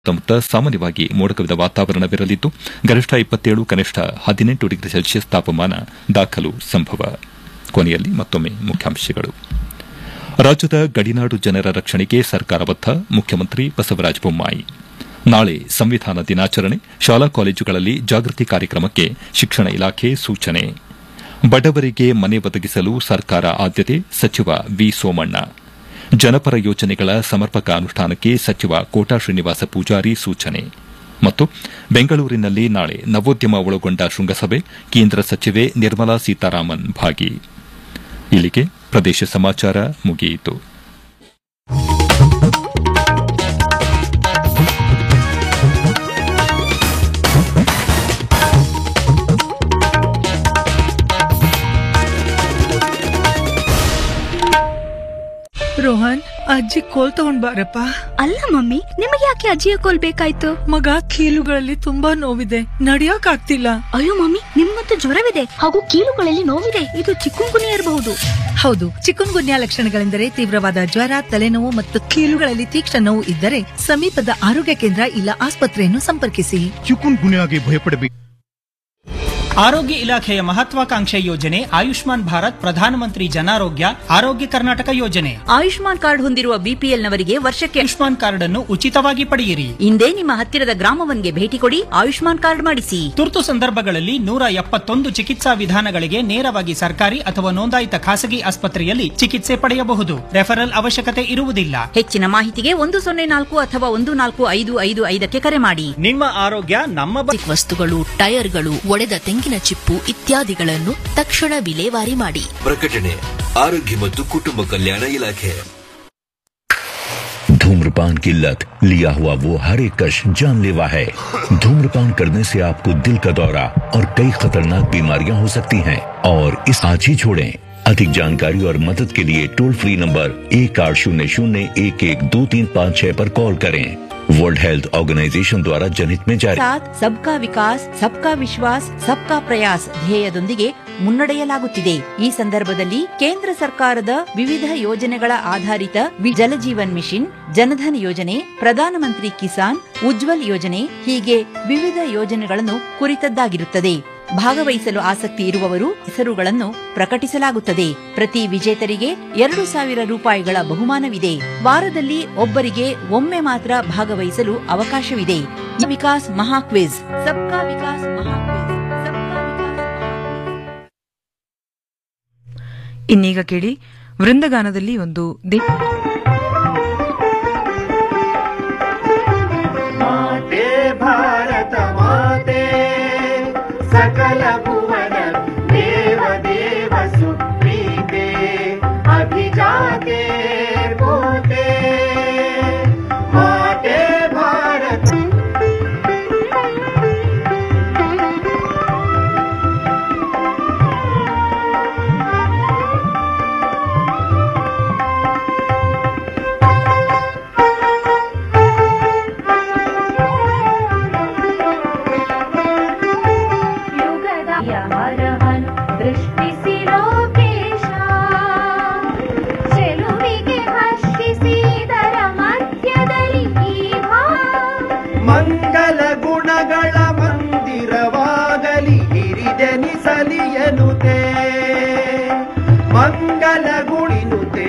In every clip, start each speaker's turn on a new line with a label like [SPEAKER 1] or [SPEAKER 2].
[SPEAKER 1] ಸುತ್ತಮುತ್ತ ಸಾಮಾನ್ಯವಾಗಿ ಮೋಡಕವಿದ ವಾತಾವರಣವಿರಲಿದ್ದು ಗರಿಷ್ಠ ಇಪ್ಪತ್ತೇಳು ಕನಿಷ್ಠ ಹದಿನೆಂಟು ಡಿಗ್ರಿ ಸೆಲ್ಸಿಯಸ್ ತಾಪಮಾನ ದಾಖಲು ಸಂಭವ ಕೊನೆಯಲ್ಲಿ ಮತ್ತೊಮ್ಮೆ ಮುಖ್ಯಾಂಶಗಳು ರಾಜ್ಯದ ಗಡಿನಾಡು ಜನರ ರಕ್ಷಣೆಗೆ ಸರ್ಕಾರ ಬದ್ಧ ಮುಖ್ಯಮಂತ್ರಿ ಬಸವರಾಜ ಬೊಮ್ಮಾಯಿ ನಾಳೆ ಸಂವಿಧಾನ ದಿನಾಚರಣೆ ಶಾಲಾ ಕಾಲೇಜುಗಳಲ್ಲಿ ಜಾಗೃತಿ ಕಾರ್ಯಕ್ರಮಕ್ಕೆ ಶಿಕ್ಷಣ ಇಲಾಖೆ ಸೂಚನೆ ಬಡವರಿಗೆ ಮನೆ ಒದಗಿಸಲು ಸರ್ಕಾರ ಆದ್ಯತೆ ಸಚಿವ ವಿ ಸೋಮಣ್ಣ ಜನಪರ ಯೋಜನೆಗಳ ಸಮರ್ಪಕ ಅನುಷ್ಠಾನಕ್ಕೆ ಸಚಿವ ಕೋಟಾ ಶ್ರೀನಿವಾಸ ಪೂಜಾರಿ ಸೂಚನೆ ಮತ್ತು ಬೆಂಗಳೂರಿನಲ್ಲಿ ನಾಳೆ ನವೋದ್ಯಮ ಒಳಗೊಂಡ ಶೃಂಗಸಭೆ ಕೇಂದ್ರ ಸಚಿವೆ ನಿರ್ಮಲಾ ಸೀತಾರಾಮನ್ ಭಾಗಿ ಇಲ್ಲಿಗೆ ಪ್ರದೇಶ ಸಮಾಚಾರ ಮುಗಿಯಿತು
[SPEAKER 2] ರೋಹನ್ ಅಜ್ಜಿ ಕೋಲ್ ತಗೊಂಡ್ ಬಾರಪ್ಪ
[SPEAKER 3] ಅಲ್ಲ ಮಮ್ಮಿ ನಿಮಗೆ ಯಾಕೆ ಅಜ್ಜಿಯ ಕೋಲ್ ಬೇಕಾಯ್ತು
[SPEAKER 2] ಮಗ ಕೀಲುಗಳಲ್ಲಿ ತುಂಬಾ ನೋವಿದೆ ನಡಿಯಕ್ ಆಗ್ತಿಲ್ಲ
[SPEAKER 3] ಅಯ್ಯೋ ಮಮ್ಮಿ ನಿಮ್ಗಂತೂ ಜ್ವರವಿದೆ ಹಾಗೂ ಕೀಲುಗಳಲ್ಲಿ ನೋವಿದೆ ಇದು ಚಿಕ್ಕುಂಗುನಿ ಇರಬಹುದು
[SPEAKER 2] ಹೌದು ಚಿಕನ್ ಗುನ್ಯಾ ಲಕ್ಷಣಗಳೆಂದರೆ ತೀವ್ರವಾದ ಜ್ವರ ತಲೆನೋವು ಮತ್ತು ಕೀಲುಗಳಲ್ಲಿ ತೀಕ್ಷ್ಣ ನೋವು ಇದ್ದರೆ ಸಮೀಪದ ಆರೋಗ್ಯ ಕೇಂದ್ರ ಇಲ್ಲ ಆಸ್ಪತ್ರೆಯನ್ನು ಸಂಪರ್ಕಿಸಿ
[SPEAKER 4] ಚಿಕುನ್ ಗುನ್ಯಾಗೆ ಭಯಪಡಬೇಕು
[SPEAKER 5] ಆರೋಗ್ಯ ಇಲಾಖೆಯ ಮಹತ್ವಾಕಾಂಕ್ಷೆ ಯೋಜನೆ ಆಯುಷ್ಮಾನ್ ಭಾರತ್ ಪ್ರಧಾನಮಂತ್ರಿ ಜನಾರೋಗ್ಯ ಆರೋಗ್ಯ ಕರ್ನಾಟಕ ಯೋಜನೆ
[SPEAKER 6] ಆಯುಷ್ಮಾನ್ ಕಾರ್ಡ್ ಹೊಂದಿರುವ ಬಿಪಿಎಲ್ ನವರಿಗೆ ವರ್ಷಕ್ಕೆ
[SPEAKER 5] ಆಯುಷ್ಮಾನ್ ಕಾರ್ಡ್ ಅನ್ನು ಉಚಿತವಾಗಿ ಪಡೆಯಿರಿ
[SPEAKER 6] ಇಂದೇ ನಿಮ್ಮ ಹತ್ತಿರದ ಗ್ರಾಮವನ್ಗೆ ಭೇಟಿ ಕೊಡಿ ಆಯುಷ್ಮಾನ್ ಕಾರ್ಡ್ ಮಾಡಿಸಿ
[SPEAKER 5] ತುರ್ತು ಸಂದರ್ಭಗಳಲ್ಲಿ ನೂರ ಎಪ್ಪತ್ತೊಂದು ಚಿಕಿತ್ಸಾ ವಿಧಾನಗಳಿಗೆ ನೇರವಾಗಿ ಸರ್ಕಾರಿ ಅಥವಾ ನೋಂದಾಯಿತ ಖಾಸಗಿ ಆಸ್ಪತ್ರೆಯಲ್ಲಿ ಚಿಕಿತ್ಸೆ ಪಡೆಯಬಹುದು ರೆಫರಲ್ ಅವಶ್ಯಕತೆ ಇರುವುದಿಲ್ಲ
[SPEAKER 6] ಹೆಚ್ಚಿನ ಮಾಹಿತಿಗೆ ಒಂದು ಸೊನ್ನೆ ನಾಲ್ಕು ಅಥವಾ ಒಂದು ನಾಲ್ಕು ಐದು ಐದು ಐದಕ್ಕೆ ಕರೆ ಮಾಡಿ
[SPEAKER 5] ನಿಮ್ಮ ಆರೋಗ್ಯ ನಮ್ಮ ಬ-
[SPEAKER 7] ಪ್ಲಾಸ್ಟಿಕ್ ವಸ್ತುಗಳು ಟೈರ್ಗಳು ಒಡೆದ ತೆಂಗಿನ ಚಿಪ್ಪು ಇತ್ಯಾದಿಗಳನ್ನು ತಕ್ಷಣ ವಿಲೇವಾರಿ ಮಾಡಿ
[SPEAKER 8] ಪ್ರಕಟಣೆ ಆರೋಗ್ಯ ಮತ್ತು ಕುಟುಂಬ ಕಲ್ಯಾಣ ಇಲಾಖೆ
[SPEAKER 9] धूम्रपान की लत लिया हुआ वो हर एक कश जानलेवा है धूम्रपान करने से आपको दिल का दौरा और कई खतरनाक बीमारियां हो सकती हैं और इस आज ही छोड़ें अधिक जानकारी और मदद के लिए टोल फ्री नंबर एक आठ शून्य शून्य एक एक दो तीन पाँच छह पर कॉल करें वर्ल्ड हेल्थ ऑर्गेनाइजेशन द्वारा जनहित में जारी
[SPEAKER 6] ಸಾಥ್ ಸಬ್ಕಾ ವಿಕಾಸ್ ಸಬ್ಕಾ ವಿಶ್ವಾಸ್ ಸಬ್ಕಾ ಪ್ರಯಾಸ್ ಧ್ಯೇಯದೊಂದಿಗೆ ಮುನ್ನಡೆಯಲಾಗುತ್ತಿದೆ ಈ ಸಂದರ್ಭದಲ್ಲಿ ಕೇಂದ್ರ ಸರ್ಕಾರದ ವಿವಿಧ ಯೋಜನೆಗಳ ಆಧಾರಿತ ವಿ- ಜಲಜೀವನ್ ಮಿಷನ್ ಜನಧನ್ ಯೋಜನೆ ಪ್ರಧಾನಮಂತ್ರಿ ಕಿಸಾನ್ ಉಜ್ವಲ್ ಯೋಜನೆ ಹೀಗೆ ವಿವಿಧ ಯೋಜನೆಗಳನ್ನು ಕುರಿತದ್ದಾಗಿರುತ್ತದೆ ಭಾಗವಹಿಸಲು ಆಸಕ್ತಿ ಇರುವವರು ಹೆಸರುಗಳನ್ನು ಪ್ರಕಟಿಸಲಾಗುತ್ತದೆ ಪ್ರತಿ ವಿಜೇತರಿಗೆ ಎರಡು ಸಾವಿರ ರೂಪಾಯಿಗಳ ಬಹುಮಾನವಿದೆ ವಾರದಲ್ಲಿ ಒಬ್ಬರಿಗೆ ಒಮ್ಮೆ ಮಾತ್ರ ಭಾಗವಹಿಸಲು ಅವಕಾಶವಿದೆ ವಿಕಾಸ್ ಮಹಾಕ್ವಿಜ್ ಸಬ್ಕಾ ವಿಕಾಸ್ ಮಹಾಕ್ವಿಜ್ ಸಬ್ಕಾ ವಿಕಾಸ್ ಮಹಾಕ್ವಿಜ್
[SPEAKER 10] ಇನ್ನೀಗ ಕೇಳಿ ವೃಂದಗಾನದಲ್ಲಿ ಒಂದು ದಿ
[SPEAKER 11] ಮಾತೆ ಭಾರತ ಮಾತೆ ಸಕಲ ಭುವನ ದೇವ ದೇವ ಸುಪ್ರೀತೆ ಅಭಿಜಾತೆ ಭೂತೆ ಮಾತೆ ಭಾರತ
[SPEAKER 12] ಯುಗದ ಹರಹನು ದೃಷ್ಟಿಸಿ ಲೋಕೇಶ ಚೆಲುವಿಗೆ ಹರ್ಷಿಸಿದರ ಮಧ್ಯದಲ್ಲಿ ಈ ಭಾ
[SPEAKER 11] ಮಂಗಲ ಗುಣಗಳ ಮಂದಿರವಾಗಲಿ ಹಿರಿಜನಿಸಲಿ ಎನ್ನುತ್ತೆ ಮಂಗಲ ಗುಣಿನುತೆ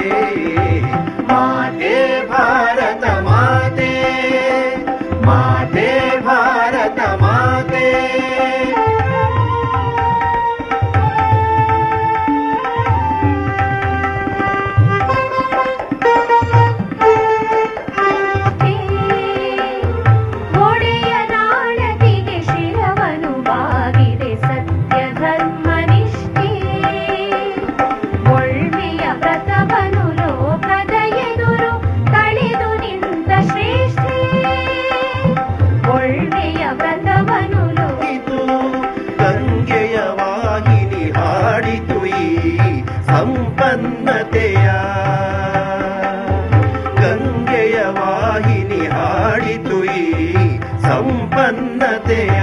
[SPEAKER 11] ಮಾತೆ ಭಾರತ ಮಾತೆ ಮಾತೆ ಭಾರತ ಮಾತೆ
[SPEAKER 12] ಒಡೆಯ ನಾಳದಿಗೆ ಶಿರವನು ಬಾಗಿದೆ ಸತ್ಯ ಧರ್ಮ ನಿಷ್ಠೆ ಒಳ್ಮೆಯ ವ್ರತವನು ಲೋಕದ ಎದುರು ತಳೆದು ನಿಂತ ಶ್ರೇಷ್ಠೆ ಒಳ್ಮೆಯ ವ್ರತವನು ಲೋ
[SPEAKER 11] ಇದು ಗಂಗೆಯ ವಾಹಿನಿ ಹಾಡಿತು ಈ ಸಂಪನ್ನತೆಯ ಗಂಗೆಯ ವಾಹಿನಿ ಹಾಡಿತು ಈ ಸಂಪನ್ನತೆಯ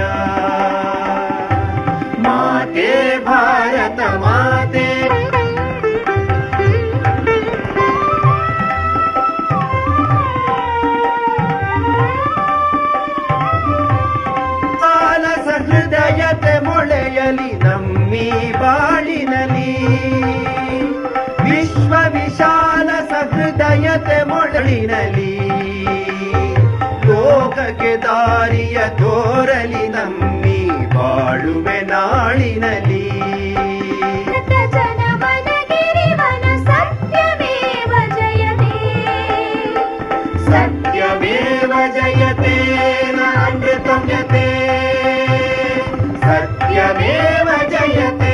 [SPEAKER 11] ಮಾತೆ ಭಾರತ ಮಾತೆ
[SPEAKER 12] ಿ
[SPEAKER 11] ನಾಳಿನಲಿ ಲೋಕಕ್ಕೆ ದಾರಿಯ ತೋರಲಿ ನಮ್ಮಿ ಬಾಳುವೆ ನಾಳಿನಲಿ
[SPEAKER 12] ಜನಮನಗಿರಿವನ ಸತ್ಯಮೇವ ಜಯತೆ
[SPEAKER 11] ಸತ್ಯಮೇವ ಜಯತೆ ನಾಮೃತಂ ಯತೆ ಸತ್ಯಮೇವ ಜಯತೆ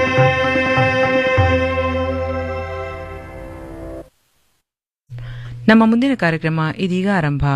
[SPEAKER 10] ನಮ್ಮ ಮುಂದಿನ ಕಾರ್ಯಕ್ರಮ ಇದೀಗ ಆರಂಭ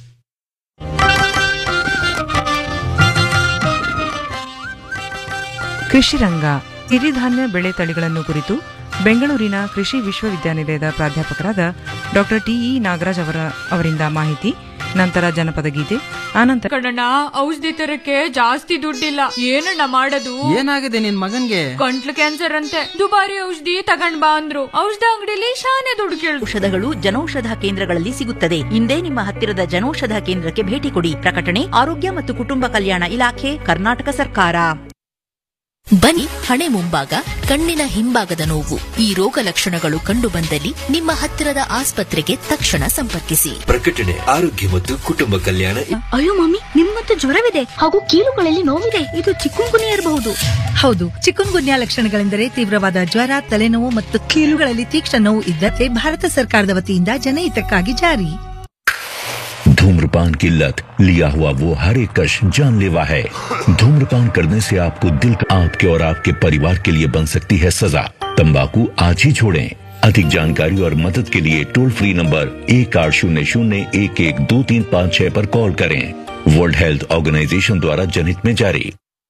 [SPEAKER 10] ಕೃಷಿ ರಂಗ ಸಿರಿಧಾನ್ಯ ಬೆಳೆ ತಳಿಗಳನ್ನು ಕುರಿತು ಬೆಂಗಳೂರಿನ ಕೃಷಿ ವಿಶ್ವವಿದ್ಯಾನಿಲಯದ ಪ್ರಾಧ್ಯಾಪಕರಾದ ಡಾ ಟಿಇ ನಾಗರಾಜ್ ಅವರ ಅವರಿಂದ ಮಾಹಿತಿ ನಂತರ ಜನಪದ ಗೀತೆ ಆನಂತರ
[SPEAKER 13] ಕಣಣ್ಣ ಔಷಧಿ ತರಕ್ಕೆ ಜಾಸ್ತಿ ದುಡ್ಡಿಲ್ಲ ಏನಣ್ಣ ಮಾಡೋದು
[SPEAKER 14] ಏನಾಗಿದೆ ನಿನ್ ಮಗನ್ಗೆ
[SPEAKER 13] ಗಂಟ್ಲು ಕ್ಯಾನ್ಸರ್ ಅಂತೆ ದುಬಾರಿ ಔಷಧಿ ತಗೊಂಡ್ ಬಾ ಅಂದ್ರು ಔಷಧ ಅಂಗಡಿಲಿ ಶಾನೆ ದುಡ್ಡು ಕೇಳಿದ್ರು
[SPEAKER 6] ಔಷಧಗಳು ಜನೌಷಧ ಕೇಂದ್ರಗಳಲ್ಲಿ ಸಿಗುತ್ತದೆ ಇಂದೇ ನಿಮ್ಮ ಹತ್ತಿರದ ಜನೌಷಧ ಕೇಂದ್ರಕ್ಕೆ ಭೇಟಿ ಕೊಡಿ ಪ್ರಕಟಣೆ ಆರೋಗ್ಯ ಮತ್ತು ಕುಟುಂಬ ಕಲ್ಯಾಣ ಇಲಾಖೆ ಕರ್ನಾಟಕ ಸರ್ಕಾರ
[SPEAKER 7] ಬನ್ನಿ ಹಣೆ ಮುಂಭಾಗ ಕಣ್ಣಿನ ಹಿಂಭಾಗದ ನೋವು ಈ ರೋಗ ಲಕ್ಷಣಗಳು ಕಂಡುಬಂದಲ್ಲಿ ನಿಮ್ಮ ಹತ್ತಿರದ ಆಸ್ಪತ್ರೆಗೆ ತಕ್ಷಣ ಸಂಪರ್ಕಿಸಿ
[SPEAKER 8] ಪ್ರಕಟಣೆ ಆರೋಗ್ಯ ಮತ್ತು ಕುಟುಂಬ ಕಲ್ಯಾಣ
[SPEAKER 3] ಅಯ್ಯೋ ಮಮ್ಮಿ ನಿಮ್ಗಂತೂ ಜ್ವರವಿದೆ ಹಾಗೂ ಕೀಲುಗಳಲ್ಲಿ ನೋವಿದೆ ಇದು ಚಿಕ್ಕುಂಗುನಿ ಇರಬಹುದು
[SPEAKER 2] ಹೌದು ಚಿಕುನ್ಗುನ್ಯಾ ಲಕ್ಷಣಗಳೆಂದರೆ ತೀವ್ರವಾದ ಜ್ವರ ತಲೆನೋವು ಮತ್ತು ಕೀಲುಗಳಲ್ಲಿ ತೀಕ್ಷ್ಣ ನೋವು ಇದ್ದಂತೆ ಭಾರತ ಸರ್ಕಾರದ ವತಿಯಿಂದ ಜನಹಿತಕ್ಕಾಗಿ ಜಾರಿ
[SPEAKER 9] धूम्रपान की लत लिया हुआ वो हर एक कश जानलेवा है धूम्रपान करने से आपको दिल का आपके और आपके परिवार के लिए बन सकती है सजा तंबाकू आज ही छोड़ें अधिक जानकारी और मदद के लिए टोल फ्री नंबर एक आठ शून्य शून्य एक एक दो तीन पाँच छह पर कॉल करें वर्ल्ड हेल्थ ऑर्गेनाइजेशन द्वारा जनहित में जारी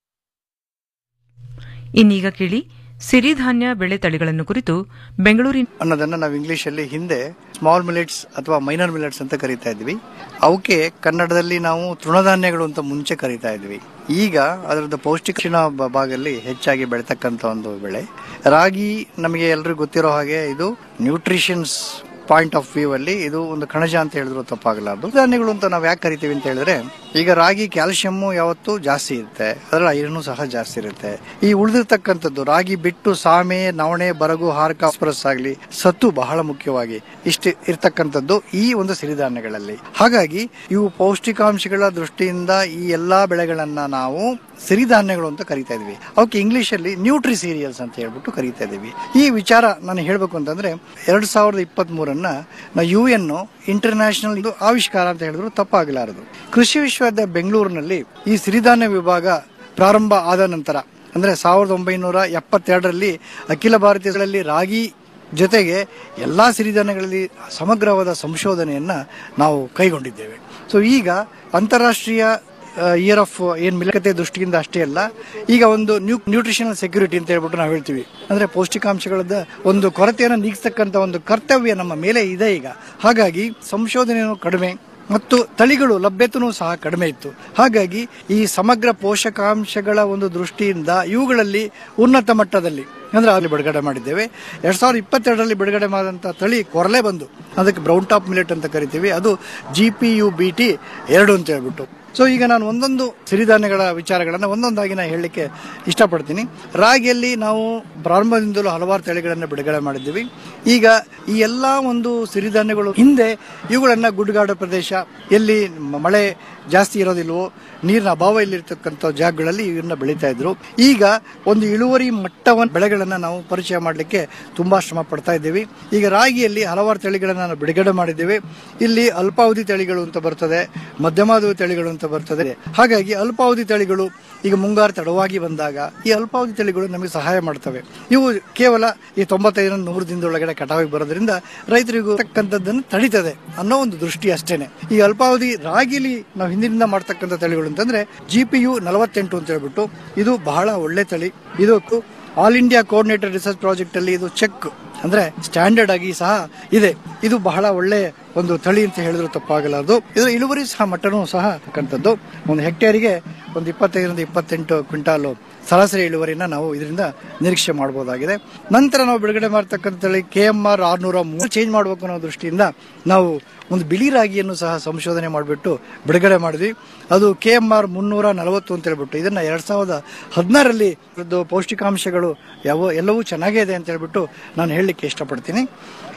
[SPEAKER 10] ಇನ್ನೀಗ ಕೇಳಿ ಸಿರಿಧಾನ್ಯ ಬೆಳೆ ತಳಿಗಳನ್ನು ಕುರಿತು ಬೆಂಗಳೂರಿನ
[SPEAKER 15] ಅನ್ನೋದನ್ನ ನಾವು ಇಂಗ್ಲಿಷ್ ಅಲ್ಲಿ ಹಿಂದೆ ಸ್ಮಾಲ್ ಮಿಲೆಟ್ಸ್ ಅಥವಾ ಮೈನರ್ ಮಿಲೆಟ್ಸ್ ಅಂತ ಕರಿತಾ ಇದ್ವಿ ಅವಕ್ಕೆ ಕನ್ನಡದಲ್ಲಿ ನಾವು ತೃಣಧಾನ್ಯಗಳು ಅಂತ ಮುಂಚೆ ಕರಿತಾ ಇದ್ವಿ ಈಗ ಅದರದ್ದು ಪೌಷ್ಟಿಕ ಭಾಗದಲ್ಲಿ ಹೆಚ್ಚಾಗಿ ಬೆಳತಕ್ಕಂಥ ಒಂದು ಬೆಳೆ ರಾಗಿ ನಮಗೆ ಎಲ್ರಿಗೂ ಗೊತ್ತಿರೋ ಹಾಗೆ ಇದು ನ್ಯೂಟ್ರಿಷನ್ಸ್ ಪಾಯಿಂಟ್ ಆಫ್ ವ್ಯೂ ಅಲ್ಲಿ ಇದು ಒಂದು ಕಣಜ ಅಂತ ಹೇಳಿದ್ರು ತಪ್ಪಾಗಲಾರ್ದು ಧಾನ್ಯಗಳು ಅಂತ ನಾವು ಯಾಕೆ ಕರಿತೀವಿ ಅಂತ ಹೇಳಿದ್ರೆ ಈಗ ರಾಗಿ ಕ್ಯಾಲ್ಸಿಯಂ ಯಾವತ್ತು ಜಾಸ್ತಿ ಇರುತ್ತೆ ಅದರ ಐರನ್ ಸಹ ಜಾಸ್ತಿ ಇರುತ್ತೆ ಈ ಉಳಿದಿರ್ತಕ್ಕಂಥದ್ದು ರಾಗಿ ಬಿಟ್ಟು ಸಾಮೆ ನವಣೆ ಬರಗು ಹಾರ್ಕ ಫಾಸ್ಫರಸ್ ಆಗಲಿ ಸತ್ತು ಬಹಳ ಮುಖ್ಯವಾಗಿ ಇಷ್ಟು ಇರ್ತಕ್ಕಂಥದ್ದು ಈ ಒಂದು ಸಿರಿಧಾನ್ಯಗಳಲ್ಲಿ ಹಾಗಾಗಿ ಇವು ಪೌಷ್ಟಿಕಾಂಶಗಳ ದೃಷ್ಟಿಯಿಂದ ಈ ಎಲ್ಲಾ ಬೆಳೆಗಳನ್ನ ನಾವು ಸಿರಿಧಾನ್ಯಗಳು ಅಂತ ಕರಿತಾ ಇದೀವಿ ಅವಕ್ಕೆ ಇಂಗ್ಲಿಷ್ ಅಲ್ಲಿ ನ್ಯೂಟ್ರಿ ಸೀರಿಯಲ್ಸ್ ಅಂತ ಹೇಳ್ಬಿಟ್ಟು ಕರಿತಾ ಇದೀವಿ ಈ ವಿಚಾರ ನಾನು ಹೇಳ್ಬೇಕು ಅಂತಂದ್ರೆ ಎರಡ್ ಸಾವಿರದ ಇಪ್ಪತ್ತ್ ಮೂರನ್ನ ಯು ಎನ್ ಇಂಟರ್ನ್ಯಾಷನಲ್ ಇದು ಆವಿಷ್ಕಾರ ಅಂತ ಹೇಳಿದ್ರು ತಪ್ಪಾಗಲಾರದು ಕೃಷಿ ವಿಶ್ವವಿದ್ಯಾಲಯ ಬೆಂಗಳೂರಿನಲ್ಲಿ ಈ ಸಿರಿಧಾನ್ಯ ವಿಭಾಗ ಪ್ರಾರಂಭ ಆದ ನಂತರ ಅಂದ್ರೆ ಸಾವಿರದ ಒಂಬೈನೂರ ಎಪ್ಪತ್ತೆರಡರಲ್ಲಿ ಅಖಿಲ ಭಾರತೀಯಗಳಲ್ಲಿ ರಾಗಿ ಜೊತೆಗೆ ಎಲ್ಲಾ ಸಿರಿಧಾನ್ಯಗಳಲ್ಲಿ ಸಮಗ್ರವಾದ ಸಂಶೋಧನೆಯನ್ನ ನಾವು ಕೈಗೊಂಡಿದ್ದೇವೆ ಸೊ ಈಗ ಅಂತಾರಾಷ್ಟ್ರೀಯ ಇಯರ್ ಆಫ್ ಏನ್ ಮಿಲಕತೆ ದೃಷ್ಟಿಯಿಂದ ಅಷ್ಟೇ ಅಲ್ಲ ಈಗ ಒಂದು ನ್ಯೂ ನ್ಯೂಟ್ರಿಷನಲ್ ಸೆಕ್ಯೂರಿಟಿ ಅಂತ ಹೇಳ್ಬಿಟ್ಟು ನಾವು ಹೇಳ್ತೀವಿ ಅಂದ್ರೆ ಪೌಷ್ಟಿಕಾಂಶಗಳದ ಒಂದು ಕೊರತೆಯನ್ನು ನೀಗಿಸ್ತಕ್ಕಂಥ ಒಂದು ಕರ್ತವ್ಯ ನಮ್ಮ ಮೇಲೆ ಇದೆ ಈಗ ಹಾಗಾಗಿ ಸಂಶೋಧನೆಯೂ ಕಡಿಮೆ ಮತ್ತು ತಳಿಗಳು ಲಭ್ಯತೆನೂ ಸಹ ಕಡಿಮೆ ಇತ್ತು ಹಾಗಾಗಿ ಈ ಸಮಗ್ರ ಪೋಷಕಾಂಶಗಳ ಒಂದು ದೃಷ್ಟಿಯಿಂದ ಇವುಗಳಲ್ಲಿ ಉನ್ನತ ಮಟ್ಟದಲ್ಲಿ ಅಂದ್ರೆ ಅಲ್ಲಿ ಬಿಡುಗಡೆ ಮಾಡಿದ್ದೇವೆ ಎರಡ್ ಸಾವಿರದ ಇಪ್ಪತ್ತೆರಡರಲ್ಲಿ ಬಿಡುಗಡೆ ಮಾಡಿದಂಥ ತಳಿ ಕೊರಲೆ ಬಂದು ಅದಕ್ಕೆ ಬ್ರೌನ್ ಟಾಪ್ ಮಿಲೆಟ್ ಅಂತ ಕರಿತೀವಿ ಅದು G P U B T ಎರಡು ಅಂತ ಹೇಳ್ಬಿಟ್ಟು ಸೊ ಈಗ ನಾನು ಒಂದೊಂದು ಸಿರಿಧಾನ್ಯಗಳ ವಿಚಾರಗಳನ್ನು ಒಂದೊಂದಾಗಿ ನಾನು ಹೇಳಲಿಕ್ಕೆ ಇಷ್ಟಪಡ್ತೀನಿ ರಾಗಿಯಲ್ಲಿ ನಾವು ಪ್ರಾರಂಭದಿಂದಲೂ ಹಲವಾರು ತಳಿಗಳನ್ನು ಬಿಡುಗಡೆ ಮಾಡಿದ್ದೀವಿ ಈಗ ಈ ಎಲ್ಲ ಒಂದು ಸಿರಿಧಾನ್ಯಗಳು ಹಿಂದೆ ಇವುಗಳನ್ನ ಗುಡ್ಡಗಾಡು ಪ್ರದೇಶ ಎಲ್ಲಿ ಮ- ಮಳೆ ಜಾಸ್ತಿ ಇರೋದಿಲ್ವೋ ನೀರಿನ ಅಭಾವ ಇಲ್ಲಿರ್ತಕ್ಕಂಥ ಜಾಗಗಳಲ್ಲಿ ಇವನ್ನ ಬೆಳೀತಾ ಇದ್ರು ಈಗ ಒಂದು ಇಳುವರಿ ಮಟ್ಟವನ್ನು ಬೆಳೆಗಳನ್ನ ನಾವು ಪರಿಚಯ ಮಾಡಲಿಕ್ಕೆ ತುಂಬಾ ಶ್ರಮ ಪಡ್ತಾ ಇದ್ದೀವಿ ಈಗ ರಾಗಿಯಲ್ಲಿ ಹಲವಾರು ತಳಿಗಳನ್ನ ನಾವು ಬಿಡುಗಡೆ ಮಾಡಿದ್ದೇವೆ ಇಲ್ಲಿ ಅಲ್ಪಾವಧಿ ತಳಿಗಳು ಅಂತ ಬರ್ತದೆ ಮಧ್ಯಮಾವಧಿ ತಳಿಗಳು ಅಂತ ಬರ್ತದೆ ಹಾಗಾಗಿ ಅಲ್ಪಾವಧಿ ತಳಿಗಳು ಈಗ ಮುಂಗಾರು ತಡವಾಗಿ ಬಂದಾಗ ಈ ಅಲ್ಪಾವಧಿ ತಳಿಗಳು ನಮಗೆ ಸಹಾಯ ಮಾಡ್ತವೆ ಇವು ಕೇವಲ ಈ ತೊಂಬತ್ತೈದರಿಂದ ನೂರು ದಿನದೊಳಗಡೆ ಕಟಾವಿಗೆ ಬರೋದ್ರಿಂದ ರೈತರಿಗೂ ತಕ್ಕಂಥದ್ದನ್ನು ತಡೀತದೆ ಅನ್ನೋ ಒಂದು ದೃಷ್ಟಿ ಅಷ್ಟೇನೆ ಈ ಅಲ್ಪಾವಧಿ ರಾಗಿಲಿ ನಾವು ಹಿಂದಿನಿಂದ ಮಾಡ್ತಕ್ಕಂಥ ತಳಿಗಳು ಅಂತಂದ್ರೆ ಜಿ ಪಿ ಯು ನಲವತ್ತೆಂಟು ಅಂತ ಹೇಳ್ಬಿಟ್ಟು ಇದು ಬಹಳ ಒಳ್ಳೆ ತಳಿ ಇದಕ್ಕೂ all India coordinator research project ಅಲ್ಲಿ ಇದು ಚೆಕ್ ಅಂದ್ರೆ ಸ್ಟ್ಯಾಂಡರ್ಡ್ ಆಗಿ ಸಹ ಇದೆ ಇದು ಬಹಳ ಒಳ್ಳೆ ಒಂದು ತಳಿ ಅಂತ ಹೇಳಿದ್ರು ತಪ್ಪಾಗಲಾರದು ಇದರ ಇಳುವರಿ ಸಹ ಮಟ್ಟನೂ ಸಹ ತಕ್ಕಂಥದ್ದು ಒಂದು ಹೆಕ್ಟೇರಿಗೆ ಒಂದು ಇಪ್ಪತ್ತೈದರಿಂದ ಇಪ್ಪತ್ತೆಂಟು ಕ್ವಿಂಟಾಲು ಸರಾಸರಿ ಇಳುವರಿನ ನಾವು ಇದರಿಂದ ನಿರೀಕ್ಷೆ ಮಾಡಬಹುದಾಗಿದೆ ನಂತರ ನಾವು ಬಿಡುಗಡೆ ಮಾಡತಕ್ಕಂಥ ತಳಿ ಕೆ ಎಂ ಆರ್ ಆರ್ನೂರ ಮೂರು ಚೇಂಜ್ ಮಾಡಬೇಕು ಅನ್ನೋ ದೃಷ್ಟಿಯಿಂದ ನಾವು ಒಂದು ಬಿಳಿ ರಾಗಿಯನ್ನು ಸಹ ಸಂಶೋಧನೆ ಮಾಡಿಬಿಟ್ಟು ಬಿಡುಗಡೆ ಮಾಡಿದ್ವಿ ಅದು ಕೆ ಎಂ ಆರ್ ಮುನ್ನೂರ ನಲವತ್ತು ಅಂತ ಹೇಳ್ಬಿಟ್ಟು ಇದನ್ನ ಎರಡ್ ಸಾವಿರದ ಹದಿನಾರರಲ್ಲಿ ಇದ್ರದ್ದು ಪೌಷ್ಟಿಕಾಂಶಗಳು ಯಾವ ಎಲ್ಲವೂ ಚೆನ್ನಾಗೇ ಇದೆ ಅಂತ ಹೇಳ್ಬಿಟ್ಟು ನಾನು ಹೇಳಲಿಕ್ಕೆ ಇಷ್ಟಪಡ್ತೀನಿ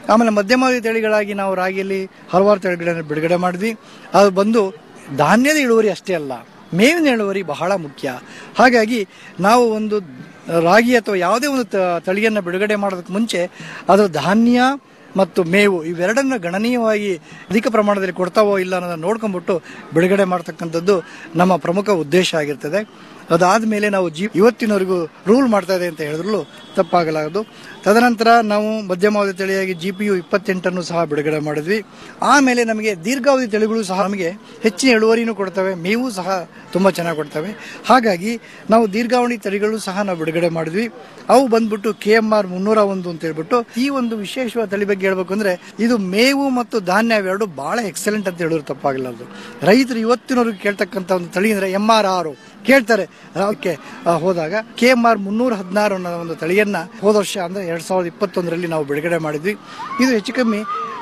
[SPEAKER 15] ಆಮೇಲೆ ಮಧ್ಯಮಾವಧಿ ತಳಿಗಳಾಗಿ ನಾವು ರಾಗಿಯಲ್ಲಿ ಹಲವಾರು ತಳಿಗಳನ್ನು ಬಿಡುಗಡೆ ಮಾಡಿದ್ವಿ ಅದು ಬಂದು ಧಾನ್ಯದ ಇಳುವರಿ ಅಷ್ಟೇ ಅಲ್ಲ ಮೇವಿನ ಇಳುವರಿ ಬಹಳ ಮುಖ್ಯ ಹಾಗಾಗಿ ನಾವು ಒಂದು ರಾಗಿ ಅಥವಾ ಯಾವುದೇ ಒಂದು ತ- ತಳಿಯನ್ನು ಬಿಡುಗಡೆ ಮಾಡೋದಕ್ಕೆ ಮುಂಚೆ ಅದರ ಧಾನ್ಯ ಮತ್ತು ಮೇವು ಇವೆರಡನ್ನು ಗಣನೀಯವಾಗಿ ಅಧಿಕ ಪ್ರಮಾಣದಲ್ಲಿ ಕೊಡ್ತಾವೋ ಇಲ್ಲ ಅನ್ನೋದನ್ನ ನೋಡ್ಕೊಂಡ್ಬಿಟ್ಟು ಬಿಡುಗಡೆ ಮಾಡ್ತಕ್ಕಂಥದ್ದು ನಮ್ಮ ಪ್ರಮುಖ ಉದ್ದೇಶ ಆಗಿರ್ತದೆ ಅದಾದ ಮೇಲೆ ನಾವು ಜಿ ಇವತ್ತಿನವರೆಗೂ ರೂಲ್ ಮಾಡ್ತಾ ಇದೆ ಅಂತ ಹೇಳಿದ್ರು ತಪ್ಪಾಗಲಾಗದು ತದನಂತರ ನಾವು ಮಧ್ಯಮಾವಧಿ ತಳಿಯಾಗಿ ಜಿ ಪಿ ಯು ಇಪ್ಪತ್ತೆಂಟನ್ನು ಸಹ ಬಿಡುಗಡೆ ಮಾಡಿದ್ವಿ ಆಮೇಲೆ ನಮಗೆ ದೀರ್ಘಾವಧಿ ತಳಿಗಳು ಸಹ ನಮಗೆ ಹೆಚ್ಚಿನ ಇಳುವರಿನೂ ಕೊಡ್ತವೆ ಮೇವು ಸಹ ತುಂಬ ಚೆನ್ನಾಗಿ ಕೊಡ್ತವೆ ಹಾಗಾಗಿ ನಾವು ದೀರ್ಘಾವಧಿ ತಳಿಗಳು ಸಹ ನಾವು ಬಿಡುಗಡೆ ಮಾಡಿದ್ವಿ ಅವು ಬಂದ್ಬಿಟ್ಟು ಕೆ ಎಂ ಆರ್ ಮುನ್ನೂರ ಒಂದು ಅಂತ ಹೇಳ್ಬಿಟ್ಟು ಈ ಒಂದು ವಿಶೇಷವಾದ ತಳಿ ಬಗ್ಗೆ ಹೇಳ್ಬೇಕು ಅಂದ್ರೆ ಇದು ಮೇವು ಮತ್ತು ಧಾನ್ಯ ಇವೆರಡು ಬಹಳ ಎಕ್ಸಲೆಂಟ್ ಅಂತ ಹೇಳಿದ್ರು ತಪ್ಪಾಗಲಾರದು ರೈತರು ಇವತ್ತಿನವರೆಗೂ ಕೇಳ್ತಕ್ಕಂಥ ಒಂದು ತಳಿ ಅಂದ್ರೆ ಎಂ ಆರ್ ಆರು ಕೇಳ್ತಾರೆ ಅದಕ್ಕೆ ಆ, ಹೋದಾಗ ಕೆ ಎಂ ಆರ್ ಮುನ್ನೂರ ಹದಿನಾರು ಅನ್ನೋ ಒಂದು ತಳಿಯನ್ನ ಹೋದ ವರ್ಷ ಅಂದ್ರೆ ಎರಡ್ ಸಾವಿರದ ಇಪ್ಪತ್ತೊಂದರಲ್ಲಿ ನಾವು ಬಿಡುಗಡೆ ಮಾಡಿದ್ವಿ ಇದು ಹೆಚ್ಚು ಕಮ್ಮಿ